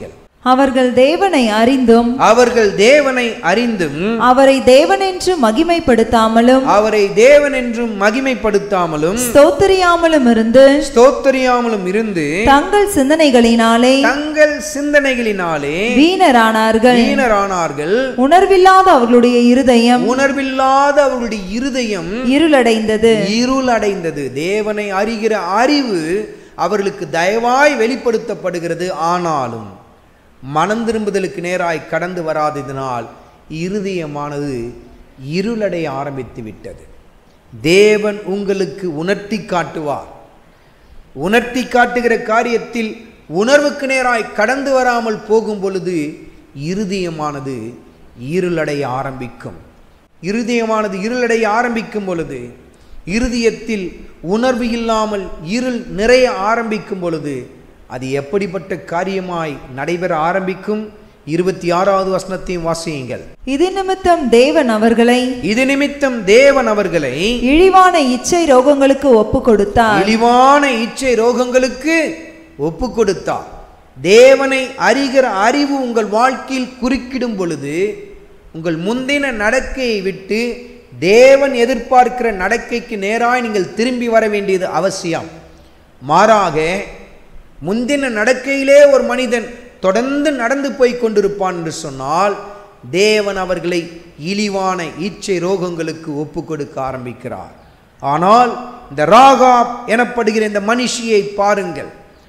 அவர்கள் தேவனை அறிந்தும் அவர்கள் தேவனை அறிந்தும் அவரை தேவனென்று மகிமைப்படுத்தாமலும் அவரை தேவன் என்றும் மகிமைப்படுத்தாமலும் ஸ்தோத்திரியாமலும் இருந்து ஸ்தோத்தரியாமலும் இருந்து தங்கள் சிந்தனைகளினாலே தங்கள் சிந்தனைகளினாலே வீணரானார்கள் வீணரானார்கள் உணர்வில்லாத அவர்களுடைய இருதயம் உணர்வில்லாத அவர்களுடைய இருதயம் இருளடைந்தது இருளடைந்தது தேவனை அறிகிற அறிவு அவர்களுக்கு தயவாய் வெளிப்படுத்தப்படுகிறது ஆனாலும் மனம் திரும்புதலுக்கு நேராய் கடந்து வராததினால் இருதயமானது இருளடைய ஆரம்பித்து விட்டது தேவன் உங்களுக்கு உணர்த்தி காட்டுவார் உணர்த்தி காட்டுகிற காரியத்தில் உணர்வுக்கு நேராய் கடந்து வராமல் போகும் பொழுது இருதயமானது இருளடைய ஆரம்பிக்கும் இருதயமானது இருளடைய ஆரம்பிக்கும் பொழுது இருதயத்தில் உணர்வு இல்லாமல் இருள் நிறைய ஆரம்பிக்கும் பொழுது அது எப்படிப்பட்ட காரியமாய் நடைபெற ஆரம்பிக்கும் இருபத்தி ஆறாவது வசனத்தையும் வாசியுங்கள் இது நிமித்தம் தேவன் அவர்களை இது நிமித்தம் தேவன் அவர்களை இழிவான இச்சை ரோகங்களுக்கு ஒப்பு கொடுத்தார் இழிவான இச்சை ரோகங்களுக்கு ஒப்பு கொடுத்தார் தேவனை அறிகிற அறிவு உங்கள் வாழ்க்கையில் குறுக்கிடும் பொழுது உங்கள் முந்தின நடக்கையை விட்டு தேவன் எதிர்பார்க்கிற நடக்கைக்கு நேராய் நீங்கள் திரும்பி வர வேண்டியது அவசியம் மாறாக முந்தின நடக்கையிலே ஒரு மனிதன் தொடர்ந்து நடந்து போய் கொண்டிருப்பான் என்று சொன்னால் தேவன் அவர்களை இழிவான இச்சை ரோகங்களுக்கு ஒப்பு கொடுக்க ஆரம்பிக்கிறார் ஆனால் இந்த ராகாப் எனப்படுகிற இந்த மனுஷியை பாருங்கள்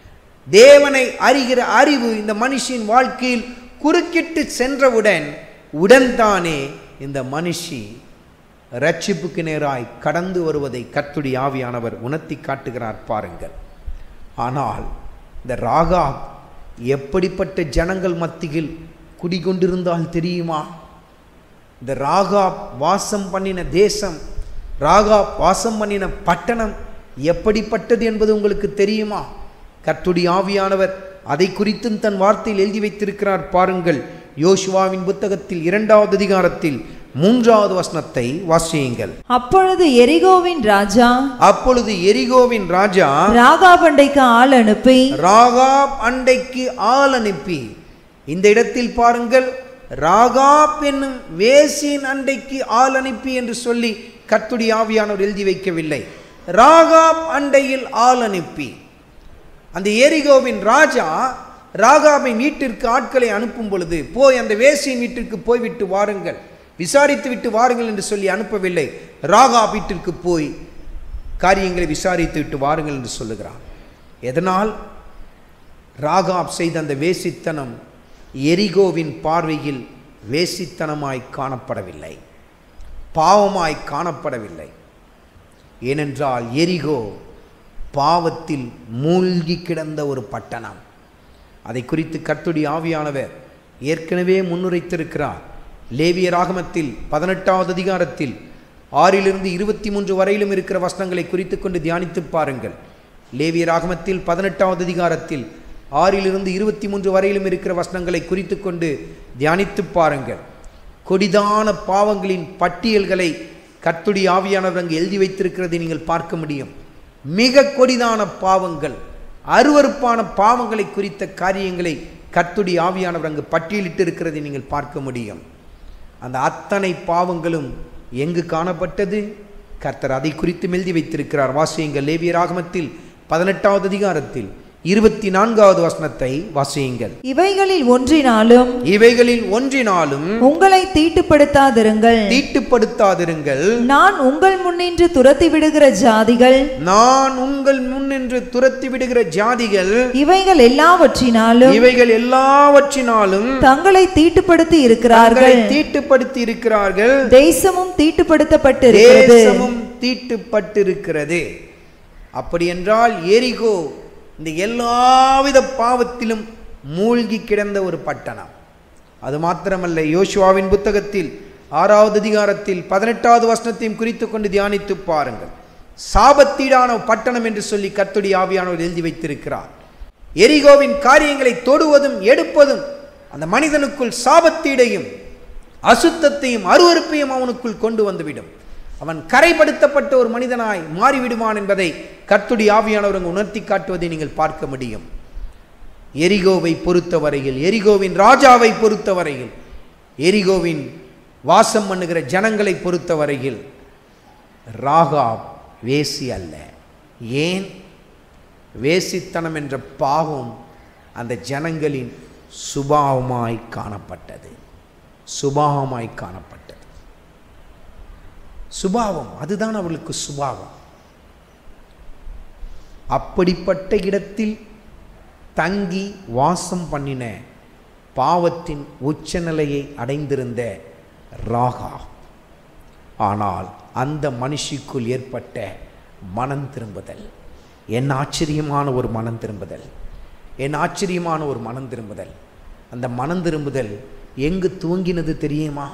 தேவனை அறிகிற அறிவு இந்த மனுஷியின் வாழ்க்கையில் குறுக்கிட்டு சென்றவுடன் உடன்தானே இந்த மனுஷி ரட்சிப்புக்கு நேராய் கடந்து வருவதை கத்துடி ஆவியானவர் உணர்த்தி காட்டுகிறார் பாருங்கள் ஆனால் இந்த ராகா எப்படிப்பட்ட ஜனங்கள் மத்தியில் குடிகொண்டிருந்தால் தெரியுமா இந்த ராகா வாசம் பண்ணின தேசம் ராகா வாசம் பண்ணின பட்டணம் எப்படிப்பட்டது என்பது உங்களுக்கு தெரியுமா கத்துடி ஆவியானவர் அதை குறித்தும் தன் வார்த்தையில் எழுதி வைத்திருக்கிறார் பாருங்கள் யோசுவாவின் புத்தகத்தில் இரண்டாவது அதிகாரத்தில் மூன்றாவது வசனத்தை வாசியுங்கள் அப்பொழுது எரிகோவின் ராஜா அப்பொழுது எரிகோவின் ராஜா ராகாபண்டைக்கு ஆள் அனுப்பி ராகாப் அண்டைக்கு ஆள் அனுப்பி இந்த இடத்தில் பாருங்கள் ராகாப் என்னும் வேசியின் அண்டைக்கு ஆள் அனுப்பி என்று சொல்லி கத்துடி ஆவியானவர் எழுதி வைக்கவில்லை ராகாப் அண்டையில் ஆள் அனுப்பி அந்த எரிகோவின் ராஜா ராகாபின் வீட்டிற்கு ஆட்களை அனுப்பும் பொழுது போய் அந்த வேசியின் வீட்டிற்கு போய்விட்டு வாருங்கள் விசாரித்து விட்டு வாருங்கள் என்று சொல்லி அனுப்பவில்லை ராகா வீட்டிற்கு போய் காரியங்களை விசாரித்து விட்டு வாருங்கள் என்று சொல்லுகிறான் எதனால் ராகாப் செய்த அந்த வேசித்தனம் எரிகோவின் பார்வையில் வேசித்தனமாய் காணப்படவில்லை பாவமாய் காணப்படவில்லை ஏனென்றால் எரிகோ பாவத்தில் மூழ்கி கிடந்த ஒரு பட்டணம் அதை குறித்து கர்த்துடி ஆவியானவர் ஏற்கனவே முன்னுரைத்திருக்கிறார் லேவிய ராகமத்தில் பதினெட்டாவது அதிகாரத்தில் ஆறிலிருந்து இருபத்தி மூன்று வரையிலும் இருக்கிற வசனங்களை குறித்து கொண்டு தியானித்து பாருங்கள் லேவிய ராகமத்தில் பதினெட்டாவது அதிகாரத்தில் ஆறிலிருந்து இருபத்தி மூன்று வரையிலும் இருக்கிற வசனங்களை குறித்து கொண்டு தியானித்து பாருங்கள் கொடிதான பாவங்களின் பட்டியல்களை கர்த்துடி ஆவியானவர் அங்கு எழுதி வைத்திருக்கிறதை நீங்கள் பார்க்க முடியும் மிக கொடிதான பாவங்கள் அருவருப்பான பாவங்களை குறித்த காரியங்களை கர்த்துடி ஆவியானவர் அங்கு பட்டியலிட்டு இருக்கிறதை நீங்கள் பார்க்க முடியும் அந்த அத்தனை பாவங்களும் எங்கு காணப்பட்டது கர்த்தர் அதை குறித்து எழுதி வைத்திருக்கிறார் வாசியுங்கள் லேவிய ராகமத்தில் பதினெட்டாவது அதிகாரத்தில் இருபத்தி நான்காவது வசனத்தை வாசியுங்கள் இவைகளில் ஒன்றினாலும் இவைகளில் ஒன்றினாலும் உங்களை தீட்டுப்படுத்தாதிருங்கள் தீட்டுப்படுத்தாதிருங்கள் நான் உங்கள் முன்னின்று துரத்தி விடுகிற ஜாதிகள் நான் உங்கள் முன்னின்று துரத்தி விடுகிற ஜாதிகள் இவைகள் எல்லாவற்றினாலும் இவைகள் எல்லாவற்றினாலும் தங்களை தீட்டுப்படுத்தி இருக்கிறார்கள் தங்களை தீட்டுப்படுத்தி இருக்கிறார்கள் தேசமும் தீட்டுப்படுத்தப்பட்டு இருக்கிறது தேசமும் தீட்டுப்பட்டிருக்கிறது அப்படி என்றால் எரிகோ இந்த எல்லாவித பாவத்திலும் மூழ்கி கிடந்த ஒரு பட்டணம் அது மாத்திரமல்ல யோசுவாவின் புத்தகத்தில் ஆறாவது அதிகாரத்தில் பதினெட்டாவது வசனத்தையும் குறித்து கொண்டு தியானித்து பாருங்கள் சாபத்தீடான பட்டணம் என்று சொல்லி கர்த்தடி ஆவியானவர் எழுதி வைத்திருக்கிறார் எரிகோவின் காரியங்களை தொடுவதும் எடுப்பதும் அந்த மனிதனுக்குள் சாபத்தீடையும் அசுத்தத்தையும் அருவருப்பையும் அவனுக்குள் கொண்டு வந்துவிடும் அவன் கரைப்படுத்தப்பட்ட ஒரு மனிதனாய் மாறிவிடுவான் என்பதை கர்த்துடி ஆவியானவர் அங்கு உணர்த்தி காட்டுவதை நீங்கள் பார்க்க முடியும் எரிகோவை பொறுத்தவரையில் எரிகோவின் ராஜாவை பொறுத்தவரையில் எரிகோவின் வாசம் பண்ணுகிற ஜனங்களை பொறுத்தவரையில் ராகாப் வேசி அல்ல ஏன் வேசித்தனம் என்ற பாவம் அந்த ஜனங்களின் சுபாவமாய் காணப்பட்டது சுபாவமாய் காணப்பட்டது சுபாவம் அதுதான் அவளுக்கு சுபாவம் அப்படிப்பட்ட இடத்தில் தங்கி வாசம் பண்ணின பாவத்தின் உச்சநிலையை அடைந்திருந்த ராகா ஆனால் அந்த மனுஷிக்குள் ஏற்பட்ட மனம் திரும்புதல் என் ஆச்சரியமான ஒரு மனம் திரும்புதல் என் ஆச்சரியமான ஒரு மனம் திரும்புதல் அந்த மனம் திரும்புதல் எங்கு துவங்கினது தெரியுமா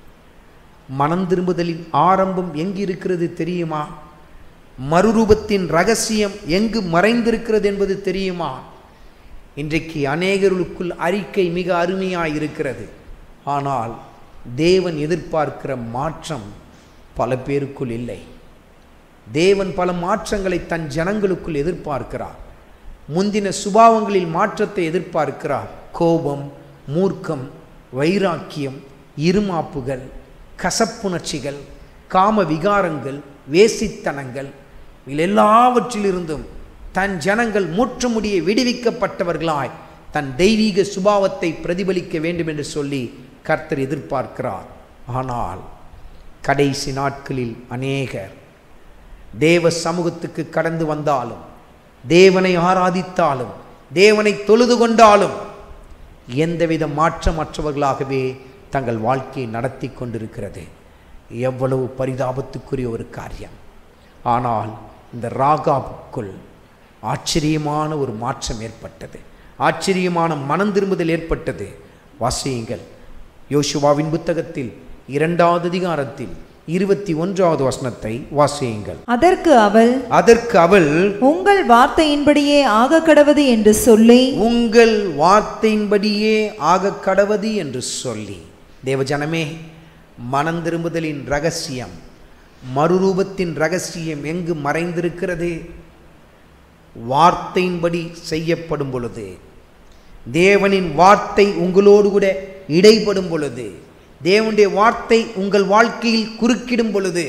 மனம் திரும்புதலின் ஆரம்பம் எங்கு இருக்கிறது தெரியுமா மறுரூபத்தின் ரகசியம் எங்கு மறைந்திருக்கிறது என்பது தெரியுமா இன்றைக்கு அநேகர்களுக்குள் அறிக்கை மிக அருமையாய் இருக்கிறது ஆனால் தேவன் எதிர்பார்க்கிற மாற்றம் பல பேருக்குள் இல்லை தேவன் பல மாற்றங்களை தன் ஜனங்களுக்குள் எதிர்பார்க்கிறார் முந்தின சுபாவங்களில் மாற்றத்தை எதிர்பார்க்கிறார் கோபம் மூர்க்கம் வைராக்கியம் இருமாப்புகள் கசப்புணர்ச்சிகள் காம விகாரங்கள் வேசித்தனங்கள் இதில் எல்லாவற்றிலிருந்தும் தன் ஜனங்கள் முற்றுமுடிய விடுவிக்கப்பட்டவர்களாய் தன் தெய்வீக சுபாவத்தை பிரதிபலிக்க வேண்டும் என்று சொல்லி கர்த்தர் எதிர்பார்க்கிறார் ஆனால் கடைசி நாட்களில் அநேகர் தேவ சமூகத்துக்கு கடந்து வந்தாலும் தேவனை ஆராதித்தாலும் தேவனை தொழுது கொண்டாலும் எந்தவித மாற்றமற்றவர்களாகவே தங்கள் வாழ்க்கையை நடத்தி கொண்டிருக்கிறது எவ்வளவு பரிதாபத்துக்குரிய ஒரு காரியம் ஆனால் இந்த ராகாவுக்குள் ஆச்சரியமான ஒரு மாற்றம் ஏற்பட்டது ஆச்சரியமான மனம் திரும்புதல் ஏற்பட்டது வாசியுங்கள் யோசுவாவின் புத்தகத்தில் இரண்டாவது அதிகாரத்தில் இருபத்தி ஒன்றாவது வசனத்தை வாசியுங்கள் அதற்கு அவள் அதற்கு அவள் உங்கள் வார்த்தையின்படியே ஆக கடவது என்று சொல்லி உங்கள் வார்த்தையின்படியே ஆக கடவது என்று சொல்லி தேவஜனமே மனம் திரும்புதலின் ரகசியம் மறுரூபத்தின் ரகசியம் எங்கு மறைந்திருக்கிறது வார்த்தையின்படி செய்யப்படும் பொழுது தேவனின் வார்த்தை உங்களோடு கூட இடைப்படும் பொழுது தேவனுடைய வார்த்தை உங்கள் வாழ்க்கையில் குறுக்கிடும் பொழுது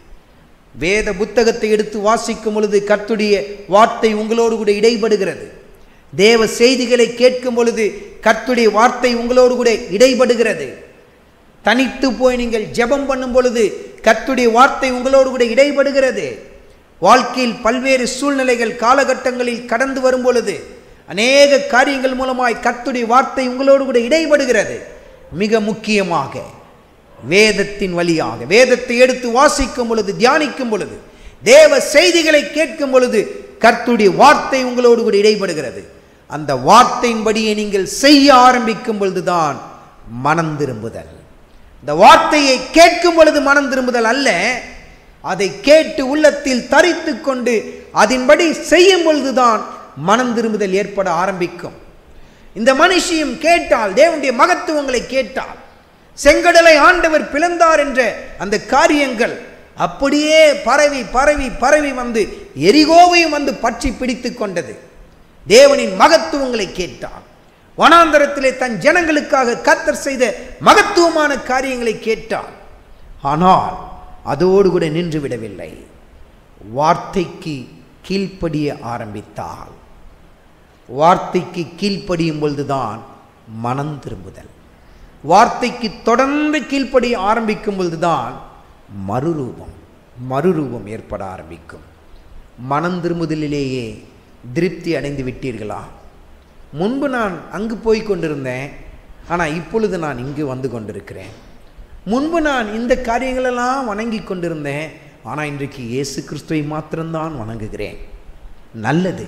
வேத புத்தகத்தை எடுத்து வாசிக்கும் பொழுது கர்த்துடைய வார்த்தை உங்களோடு கூட இடைபடுகிறது தேவ செய்திகளை கேட்கும் பொழுது கர்த்துடைய வார்த்தை உங்களோடு கூட இடைபடுகிறது தனித்து போய் நீங்கள் ஜெபம் பண்ணும் பொழுது கர்த்துடைய வார்த்தை உங்களோடு கூட இடைபடுகிறது வாழ்க்கையில் பல்வேறு சூழ்நிலைகள் காலகட்டங்களில் கடந்து வரும் பொழுது அநேக காரியங்கள் மூலமாய் கர்த்துடைய வார்த்தை உங்களோடு கூட இடைபடுகிறது மிக முக்கியமாக வேதத்தின் வழியாக வேதத்தை எடுத்து வாசிக்கும் பொழுது தியானிக்கும் பொழுது தேவ செய்திகளை கேட்கும் பொழுது கர்த்துடைய வார்த்தை உங்களோடு கூட இடைபடுகிறது அந்த வார்த்தையின்படியே நீங்கள் செய்ய ஆரம்பிக்கும் பொழுதுதான் மனம் திரும்புதல் இந்த வார்த்தையை கேட்கும் பொழுது மனம் திரும்புதல் அல்ல அதை கேட்டு உள்ளத்தில் தரித்து கொண்டு அதன்படி செய்யும் பொழுதுதான் மனம் திரும்புதல் ஏற்பட ஆரம்பிக்கும் இந்த மனுஷியும் கேட்டால் தேவனுடைய மகத்துவங்களை கேட்டால் செங்கடலை ஆண்டவர் பிளந்தார் என்ற அந்த காரியங்கள் அப்படியே பரவி பரவி பரவி வந்து எரிகோவையும் வந்து பற்றி பிடித்து கொண்டது தேவனின் மகத்துவங்களை கேட்டார் வனாந்தரத்திலே தன் ஜனங்களுக்காக கத்தர் செய்த மகத்துவமான காரியங்களை கேட்டார் ஆனால் அதோடு கூட நின்று விடவில்லை வார்த்தைக்கு கீழ்ப்படிய ஆரம்பித்தாள் வார்த்தைக்கு கீழ்ப்படியும் பொழுதுதான் மனம் திரும்புதல் வார்த்தைக்கு தொடர்ந்து கீழ்ப்படிய ஆரம்பிக்கும் பொழுதுதான் மறுரூபம் மறுரூபம் ஏற்பட ஆரம்பிக்கும் மனம் திரும்புதலிலேயே திருப்தி அடைந்து விட்டீர்களா முன்பு நான் அங்கு போய் கொண்டிருந்தேன் ஆனால் இப்பொழுது நான் இங்கு வந்து கொண்டிருக்கிறேன் முன்பு நான் இந்த காரியங்களெல்லாம் வணங்கி கொண்டிருந்தேன் ஆனால் இன்றைக்கு இயேசு கிறிஸ்துவை மாத்திரம்தான் வணங்குகிறேன் நல்லது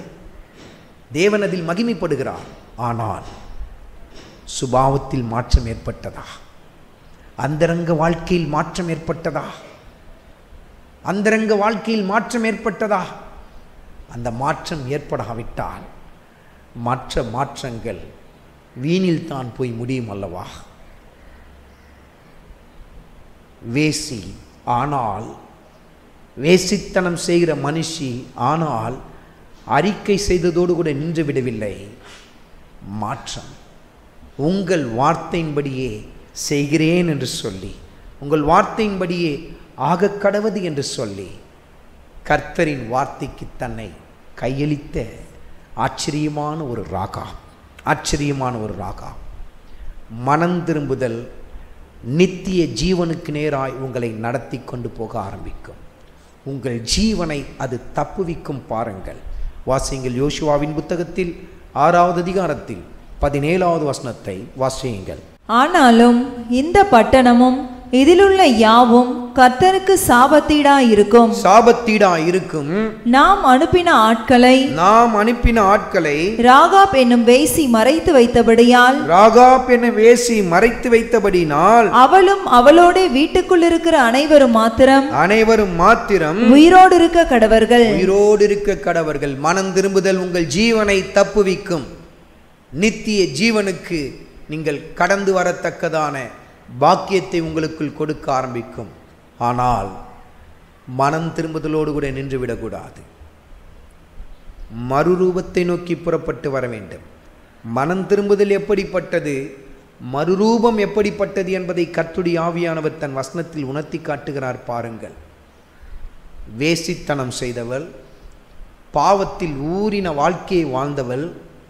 தேவன் அதில் மகிமைப்படுகிறார் ஆனால் சுபாவத்தில் மாற்றம் ஏற்பட்டதா அந்தரங்க வாழ்க்கையில் மாற்றம் ஏற்பட்டதா அந்தரங்க வாழ்க்கையில் மாற்றம் ஏற்பட்டதா அந்த மாற்றம் ஏற்படாவிட்டால் மற்ற மாற்றங்கள் வீணில் தான் போய் முடியும் அல்லவா வேசி ஆனால் வேசித்தனம் செய்கிற மனுஷி ஆனால் அறிக்கை செய்ததோடு கூட நின்று விடவில்லை மாற்றம் உங்கள் வார்த்தையின்படியே செய்கிறேன் என்று சொல்லி உங்கள் வார்த்தையின்படியே ஆகக் கடவது என்று சொல்லி கர்த்தரின் வார்த்தைக்கு தன்னை கையளித்த ஆச்சரியமான ஒரு ராகா ஆச்சரியமான ஒரு ராகா மனம் திரும்புதல் நித்திய ஜீவனுக்கு நேராய் உங்களை நடத்தி கொண்டு போக ஆரம்பிக்கும் உங்கள் ஜீவனை அது தப்புவிக்கும் பாருங்கள் வாசியுங்கள் யோசுவாவின் புத்தகத்தில் ஆறாவது அதிகாரத்தில் பதினேழாவது வசனத்தை வாசியுங்கள் ஆனாலும் இந்த பட்டணமும் இதிலுள்ள யாவும் கர்த்தருக்கு சாபத்தீடா இருக்கும் சாபத்தீடா இருக்கும் நாம் அனுப்பின ஆட்களை நாம் அனுப்பின ஆட்களை ராகாப் என்னும் வேசி மறைத்து வைத்தபடியால் ராகாப் என வேசி மறைத்து வைத்தபடினால் அவளும் அவளோட வீட்டுக்குள் இருக்கிற அனைவரும் மாத்திரம் அனைவரும் மாத்திரம் உயிரோடு இருக்க கடவர்கள் உயிரோடு இருக்க கடவர்கள் மனம் திரும்புதல் உங்கள் ஜீவனை தப்புவிக்கும் நித்திய ஜீவனுக்கு நீங்கள் கடந்து வரத்தக்கதான பாக்கியத்தை உங்களுக்குள் கொடுக்க ஆரம்பிக்கும் ஆனால் மனம் திரும்புதலோடு கூட நின்று விடக்கூடாது மறுரூபத்தை நோக்கி புறப்பட்டு வர வேண்டும் மனம் திரும்புதல் எப்படிப்பட்டது மறுரூபம் எப்படிப்பட்டது என்பதை கர்த்துடைய ஆவியானவர் தன் வசனத்தில் உணர்த்தி காட்டுகிறார் பாருங்கள் வேசித்தனம் செய்தவள் பாவத்தில் ஊறின வாழ்க்கையை வாழ்ந்தவள்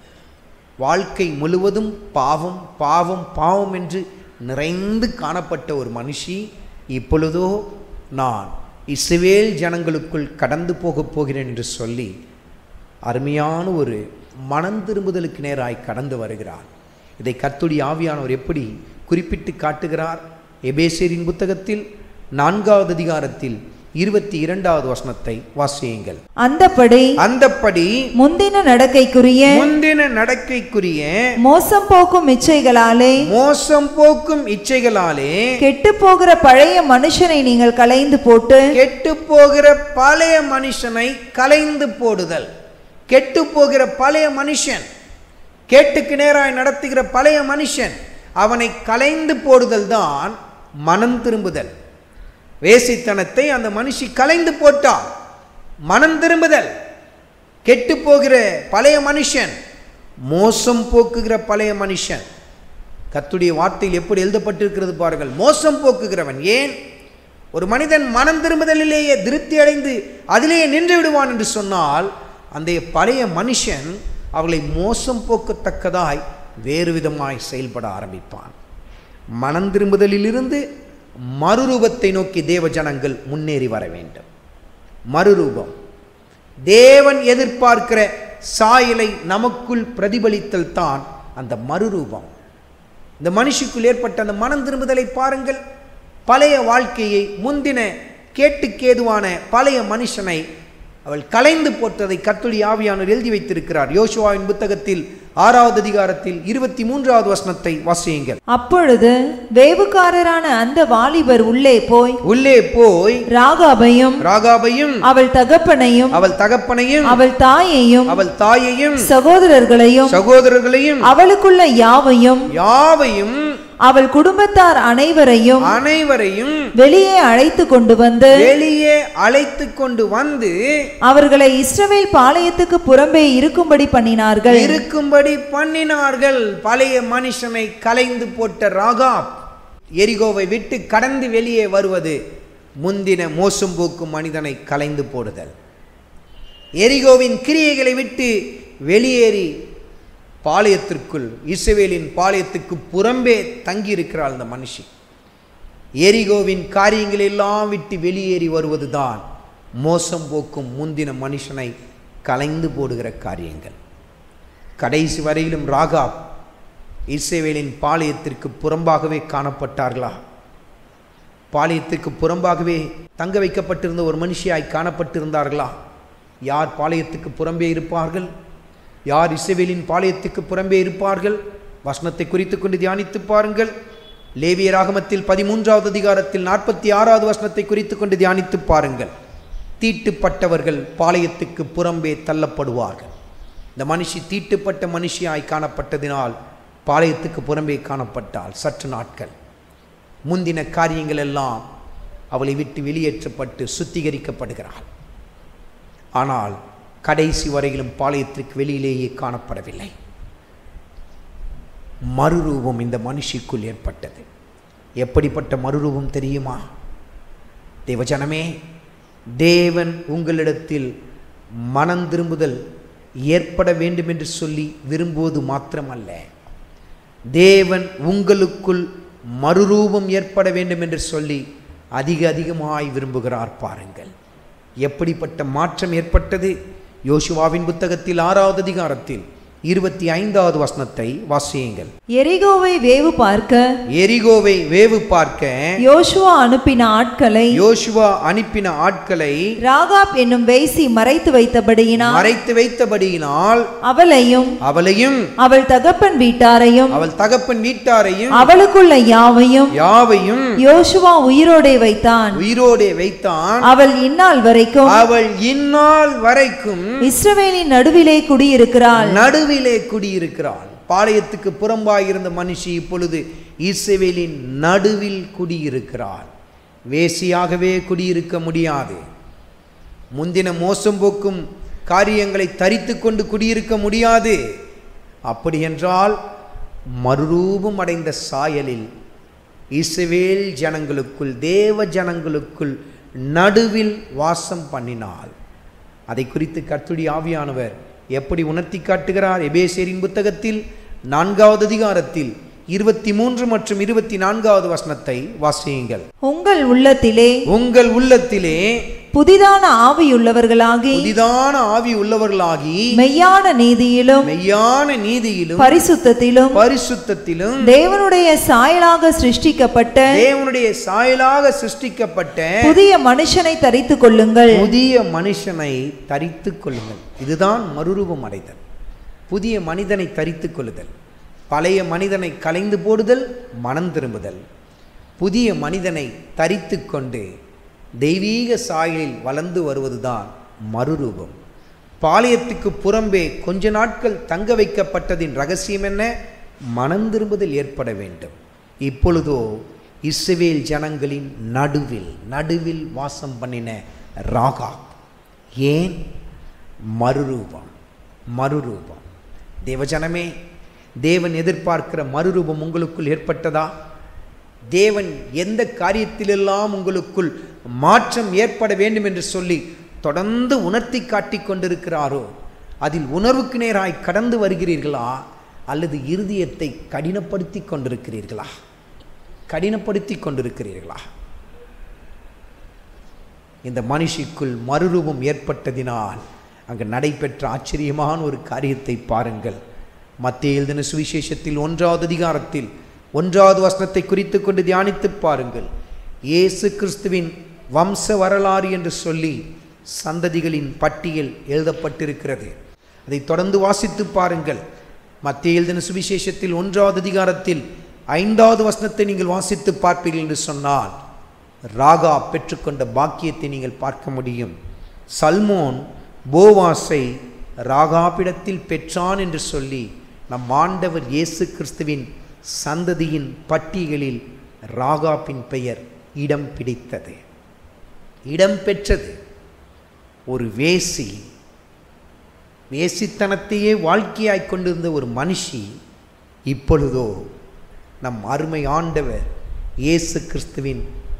வாழ்க்கை முழுவதும் பாவம் பாவம் பாவம் என்று நிறைந்து காணப்பட்ட ஒரு மனுஷி இப்பொழுதோ நான் இஸ்ரவேல் ஜனங்களுக்குள் கடந்து போகப் போகிறேன் என்று சொல்லி அருமையான ஒரு மனம் திரும்புதலுக்கு நேராய் கடந்து வருகிறார் இதை கர்த்துடைய ஆவியானவர் எப்படி குறிப்பிட்டு காட்டுகிறார் எபேசியரின் புத்தகத்தில் நான்காவது அதிகாரத்தில் இருபத்தி இரண்டாவது வசனத்தை வாசியுங்கள் அந்தப்படி அந்தப்படி முந்தின நடக்கைக்குரிய முந்தின நடக்கைக்குரிய மோசம் போக்கும் இச்சைகளாலே மோசம் போக்கும் இச்சைகளாலே கெட்டு போகிற பழைய மனுஷனை நீங்கள் களைந்து போட்டு கெட்டு போகிற பழைய மனுஷனை கலைந்து போடுதல் கெட்டு போகிற பழைய மனுஷன் கேட்டுக்கு நேராய் நடத்துகிற பழைய மனுஷன் அவனை கலைந்து போடுதல் தான் மனம் திரும்புதல் வேசித்தனத்தை அந்த மனுஷி கலைந்து போட்டாள் மனம் திரும்புதல் கெட்டு போகிற பழைய மனுஷன் மோசம் போக்குகிற பழைய மனுஷன் கத்துடைய வார்த்தையில் எப்படி எழுதப்பட்டிருக்கிறது பாருங்கள் மோசம் போக்குகிறவன் ஏன் ஒரு மனிதன் மனம் திரும்புதலிலேயே திருப்தி அடைந்து அதிலேயே நின்று விடுவான் என்று சொன்னால் அந்த பழைய மனுஷன் அவளை மோசம் போக்கத்தக்கதாய் வேறு விதமாய் செயல்பட ஆரம்பிப்பான் மனம் திரும்புதலிலிருந்து மறுரூபத்தை நோக்கி தேவ ஜனங்கள் முன்னேறி வர வேண்டும் மறுரூபம் தேவன் எதிர்பார்க்கிற சாயலை நமக்குள் பிரதிபலித்தல் தான் அந்த மறுரூபம் இந்த மனுஷிக்குள் ஏற்பட்ட அந்த மனம் திரும்புதலை பாருங்கள் பழைய வாழ்க்கையை முந்தின கேட்டுக்கேதுவான பழைய மனுஷனை அவள் கலைந்து போட்டதை கத்துடி ஆவியானவர் எழுதி வைத்திருக்கிறார் யோசுவாவின் புத்தகத்தில் ஆறாவது அதிகாரத்தில் இருபத்தி மூன்றாவது வசனத்தை வாசியுங்கள் அப்பொழுது வேவுக்காரரான அந்த வாலிபர் உள்ளே போய் உள்ளே போய் ராகாபையும் ராகாபையும் அவள் தகப்பனையும் அவள் தகப்பனையும் அவள் தாயையும் அவள் தாயையும் சகோதரர்களையும் சகோதரர்களையும் அவளுக்குள்ள யாவையும் யாவையும் அவள் குடும்பத்தார் அனைவரையும் அனைவரையும் வெளியே அழைத்து கொண்டு வந்து வெளியே அழைத்து கொண்டு வந்து அவர்களை இஸ்ரவேல் பாளையத்துக்கு புறம்பே இருக்கும்படி பண்ணினார்கள் இருக்கும்படி பண்ணினார்கள் பழைய மனுஷனை கலைந்து போட்ட ராகாப் எரிகோவை விட்டு கடந்து வெளியே வருவது முந்தின மோசம் போக்கும் மனிதனை கலைந்து போடுதல் எரிகோவின் கிரியைகளை விட்டு வெளியேறி பாளையத்திற்குள் இஸ்ரவேலின் பாளையத்துக்கு புறம்பே தங்கியிருக்கிறாள் அந்த மனுஷி எரிகோவின் காரியங்கள் எல்லாம் விட்டு வெளியேறி வருவதுதான் மோசம் போக்கும் முந்தின மனுஷனை கலைந்து போடுகிற காரியங்கள் கடைசி வரையிலும் ராகாப் இஸ்ரவேலின் பாளையத்திற்கு புறம்பாகவே காணப்பட்டார்களா பாளையத்திற்கு புறம்பாகவே தங்க வைக்கப்பட்டிருந்த ஒரு மனுஷியாய் காணப்பட்டிருந்தார்களா யார் பாளையத்துக்கு புறம்பே இருப்பார்கள் யார் இஸ்ரவேலின் பாளையத்துக்கு புறம்பே இருப்பார்கள் வசனத்தை குறித்து கொண்டு தியானித்து பாருங்கள் லேவிய ராகமத்தில் பதிமூன்றாவது அதிகாரத்தில் நாற்பத்தி ஆறாவது வசனத்தை குறித்து கொண்டு தியானித்து பாருங்கள் தீட்டுப்பட்டவர்கள் பாளையத்துக்கு புறம்பே தள்ளப்படுவார்கள் இந்த மனுஷி தீட்டுப்பட்ட மனுஷியாய் காணப்பட்டதினால் பாளையத்துக்கு புறம்பே காணப்பட்டால் சற்று நாட்கள் முந்தின காரியங்கள் எல்லாம் அவளை விட்டு வெளியேற்றப்பட்டு சுத்திகரிக்கப்படுகிறாள் ஆனால் கடைசி வரையிலும் பாளையத்திற்கு வெளியிலேயே காணப்படவில்லை மறுரூபம் இந்த மனுஷிக்குள் ஏற்பட்டது எப்படிப்பட்ட மறுரூபம் தெரியுமா தேவஜனமே தேவன் உங்களிடத்தில் மனம் திரும்புதல் ஏற்பட வேண்டும் என்று சொல்லி விரும்புவது மாத்திரமல்ல தேவன் உங்களுக்குள் மறுரூபம் ஏற்பட வேண்டும் என்று சொல்லி அதிக அதிகமாய் விரும்புகிறார் பாருங்கள் எப்படிப்பட்ட மாற்றம் ஏற்பட்டது யோசுவாவின் புத்தகத்தில் ஆறாவது அதிகாரத்தில் இருபத்தி ஐந்தாவது வசனத்தை வாசியுங்கள் எரிகோவை வேவு பார்க்க எரிகோவை வேவு பார்க்க யோசுவா அனுப்பின ஆட்களை யோசுவா அனுப்பின ஆட்களை ராகாப் என்னும் வேசி மறைத்து வைத்தபடியினால் மறைத்து வைத்தபடியினால் அவளையும் அவளையும் அவள் தகப்பன் வீட்டாரையும் அவள் தகப்பன் வீட்டாரையும் அவளுக்குள்ள யாவையும் யாவையும் யோசுவா உயிரோடே வைத்தான் உயிரோடே வைத்தான் அவள் இந்நாள் வரைக்கும் அவள் இந்நாள் வரைக்கும் இஸ்ரவேலின் நடுவிலே குடியிருக்கிறாள் நடுவிலே குடியிருக்கிறாள் பாளையத்துக்கு புறம்பாயிருந்த மனுஷி இப்பொழுது இஸ்ரவேலின் நடுவில் குடியிருக்கிறாள் வேசியாகவே குடியிருக்க முடியாது முந்தின மோசம் போக்கும் காரியங்களை தரித்து கொண்டு குடியிருக்க முடியாது அப்படி என்றால் மறுரூபம் அடைந்த சாயலில் இஸ்ரவேல் ஜனங்களுக்குள் தேவ ஜனங்களுக்குள் நடுவில் வாசம் பண்ணினாள் அதை குறித்து கர்த்துடைய ஆவியானவர் எப்படி உணர்த்தி காட்டுகிறார் எபேசேரின் புத்தகத்தில் நான்காவது அதிகாரத்தில் இருபத்தி மூன்று மற்றும் இருபத்தி நான்காவது வசனத்தை வாசியுங்கள் உங்கள் உள்ளத்திலே உங்கள் உள்ளத்திலே புதிதான ஆவியுள்ளவர்களாகி புதிதான ஆவி உள்ளவர்களாகி மெய்யான நீதியிலும் மெய்யான நீதியிலும் பரிசுத்தத்திலும் பரிசுத்தத்திலும் தேவனுடைய சாயலாக சிருஷ்டிக்கப்பட்ட தேவனுடைய சாயலாக சிருஷ்டிக்கப்பட்ட புதிய மனுஷனை தரித்துக் கொள்ளுங்கள் புதிய மனுஷனை தரித்துக் கொள்ளுங்கள் இதுதான் மறுரூபம் அடைதல் புதிய மனிதனை தரித்துக் கொள்ளுதல் பழைய மனிதனை கலைந்து போடுதல் மனம் திரும்புதல் புதிய மனிதனை தரித்து கொண்டு தெய்வீக சாயலில் வளர்ந்து வருவதுதான் மறுரூபம் பாளையத்துக்கு புறம்பே கொஞ்ச நாட்கள் தங்க வைக்கப்பட்டதின் ரகசியம் என்ன மனம் திரும்புதல் ஏற்பட வேண்டும் இப்பொழுதோ இஸ்ரவேல் ஜனங்களின் நடுவில் நடுவில் வாசம் பண்ணின ராகா ஏன் மறுரூபம் மறுரூபம் தேவஜனமே தேவன் எதிர்பார்க்கிற மறுரூபம் உங்களுக்குள் ஏற்பட்டதா தேவன் எந்த காரியத்திலெல்லாம் உங்களுக்குள் மாற்றம் ஏற்பட வேண்டும் என்று சொல்லி தொடர்ந்து உணர்த்தி காட்டிக் கொண்டிருக்கிறாரோ அதில் உணர்வுக்கு நேராய் கடந்து வருகிறீர்களா அல்லது இருதயத்தை கடினப்படுத்தி கொண்டிருக்கிறீர்களா கடினப்படுத்தி கொண்டிருக்கிறீர்களா இந்த மனுஷிக்குள் மறுரூபம் ஏற்பட்டதினால் அங்கு நடைபெற்ற ஆச்சரியமான ஒரு காரியத்தை பாருங்கள் மத்திய எழுதின சுவிசேஷத்தில் ஒன்றாவது அதிகாரத்தில் ஒன்றாவது வசனத்தை குறித்து கொண்டு தியானித்து பாருங்கள் இயேசு கிறிஸ்துவின் வம்ச வரலாறு என்று சொல்லி சந்ததிகளின் பட்டியல் எழுதப்பட்டிருக்கிறது அதை தொடர்ந்து வாசித்து பாருங்கள் மத்திய எழுதின சுவிசேஷத்தில் ஒன்றாவது அதிகாரத்தில் ஐந்தாவது வசனத்தை நீங்கள் வாசித்து பார்ப்பீர்கள் என்று சொன்னால் ராகா பெற்றுக்கொண்ட பாக்கியத்தை நீங்கள் பார்க்க முடியும் சல்மோன் போவாஸை ராகாபிடத்தில் பெற்றான் என்று சொல்லி நம் ஆண்டவர் இயேசு கிறிஸ்துவின் சந்ததியின் பட்டியலில் ராகாப்பின் பெயர் இடம் பிடித்தது இடம் பெற்றது ஒரு வேசி வேசித்தனத்தையே வாழ்க்கையாய் கொண்டிருந்த ஒரு மனுஷி இப்பொழுதோ நம் அருமை ஆண்டவர் இயேசு கிறிஸ்துவின்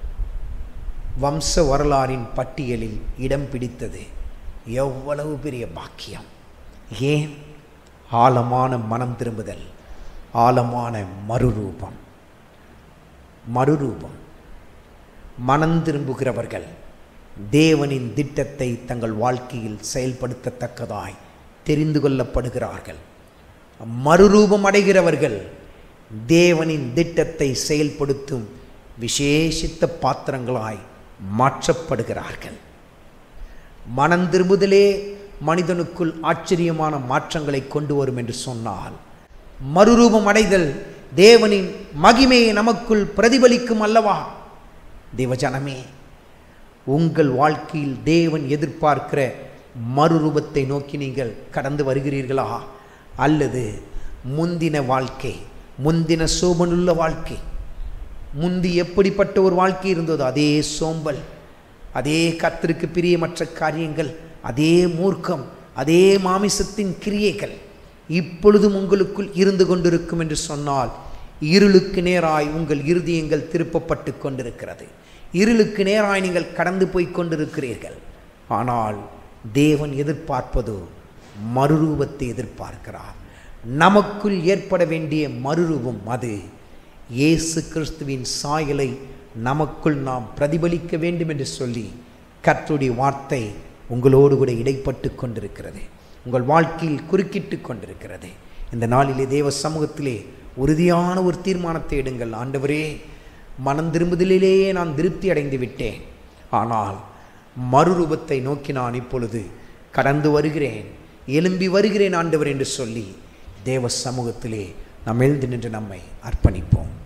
வம்ச வரலாறின் பட்டியலில் இடம் பிடித்தது எவ்வளவு பெரிய பாக்கியம் ஏன் ஆழமான மனம் திரும்புதல் ஆழமான மறுரூபம் மறுரூபம் மனம் திரும்புகிறவர்கள் தேவனின் திட்டத்தை தங்கள் வாழ்க்கையில் செயல்படுத்தத்தக்கதாய் தெரிந்து கொள்ளப்படுகிறார்கள் மறுரூபம் அடைகிறவர்கள் தேவனின் திட்டத்தை செயல்படுத்தும் விசேஷித்த பாத்திரங்களாய் மாற்றப்படுகிறார்கள் மனம் திரும்புதலே மனிதனுக்குள் ஆச்சரியமான மாற்றங்களை கொண்டு வரும் என்று சொன்னால் மறுரூபம் அடைதல் தேவனின் மகிமையை நமக்குள் பிரதிபலிக்கும் அல்லவா தேவஜனமே உங்கள் வாழ்க்கையில் தேவன் எதிர்பார்க்கிற மறுரூபத்தை நோக்கி நீங்கள் கடந்து வருகிறீர்களா அல்லது முந்தின வாழ்க்கை முந்தின சோபனுள்ள வாழ்க்கை முந்தி எப்படிப்பட்ட ஒரு வாழ்க்கை இருந்ததோ அதே சோம்பல் அதே கத்திற்கு பிரியமற்ற காரியங்கள் அதே மூர்க்கம் அதே மாமிசத்தின் கிரியைகள் இப்பொழுதும் உங்களுக்குள் இருந்து கொண்டிருக்கும் என்று சொன்னால் இருளுக்கு நேராய் உங்கள் இருதயங்கள் திருப்பப்பட்டு கொண்டிருக்கிறது இருளுக்கு நேராய் நீங்கள் கடந்து போய் கொண்டிருக்கிறீர்கள் ஆனால் தேவன் எதிர்பார்ப்பதோ மறுரூபத்தை எதிர்பார்க்கிறார் நமக்குள் ஏற்பட வேண்டிய மறுரூபம் அது இயேசு கிறிஸ்துவின் சாயலை நமக்குள் நாம் பிரதிபலிக்க வேண்டும் என்று சொல்லி கர்த்தருடைய வார்த்தை உங்களோடு கூட இடைப்பட்டு கொண்டிருக்கிறது உங்கள் வாழ்க்கையில் குறுக்கிட்டு கொண்டிருக்கிறது இந்த நாளிலே தேவ சமூகத்திலே உறுதியான ஒரு தீர்மானத்தை எடுங்கள் ஆண்டவரே மனம் திரும்புதலிலேயே நான் திருப்தி அடைந்து விட்டேன் ஆனால் மறுரூபத்தை நோக்கி நான் இப்பொழுது கடந்து வருகிறேன் எழும்பி வருகிறேன் ஆண்டவர் என்று சொல்லி தேவ சமூகத்திலே நாம் எழுந்து நின்று நம்மை அர்ப்பணிப்போம்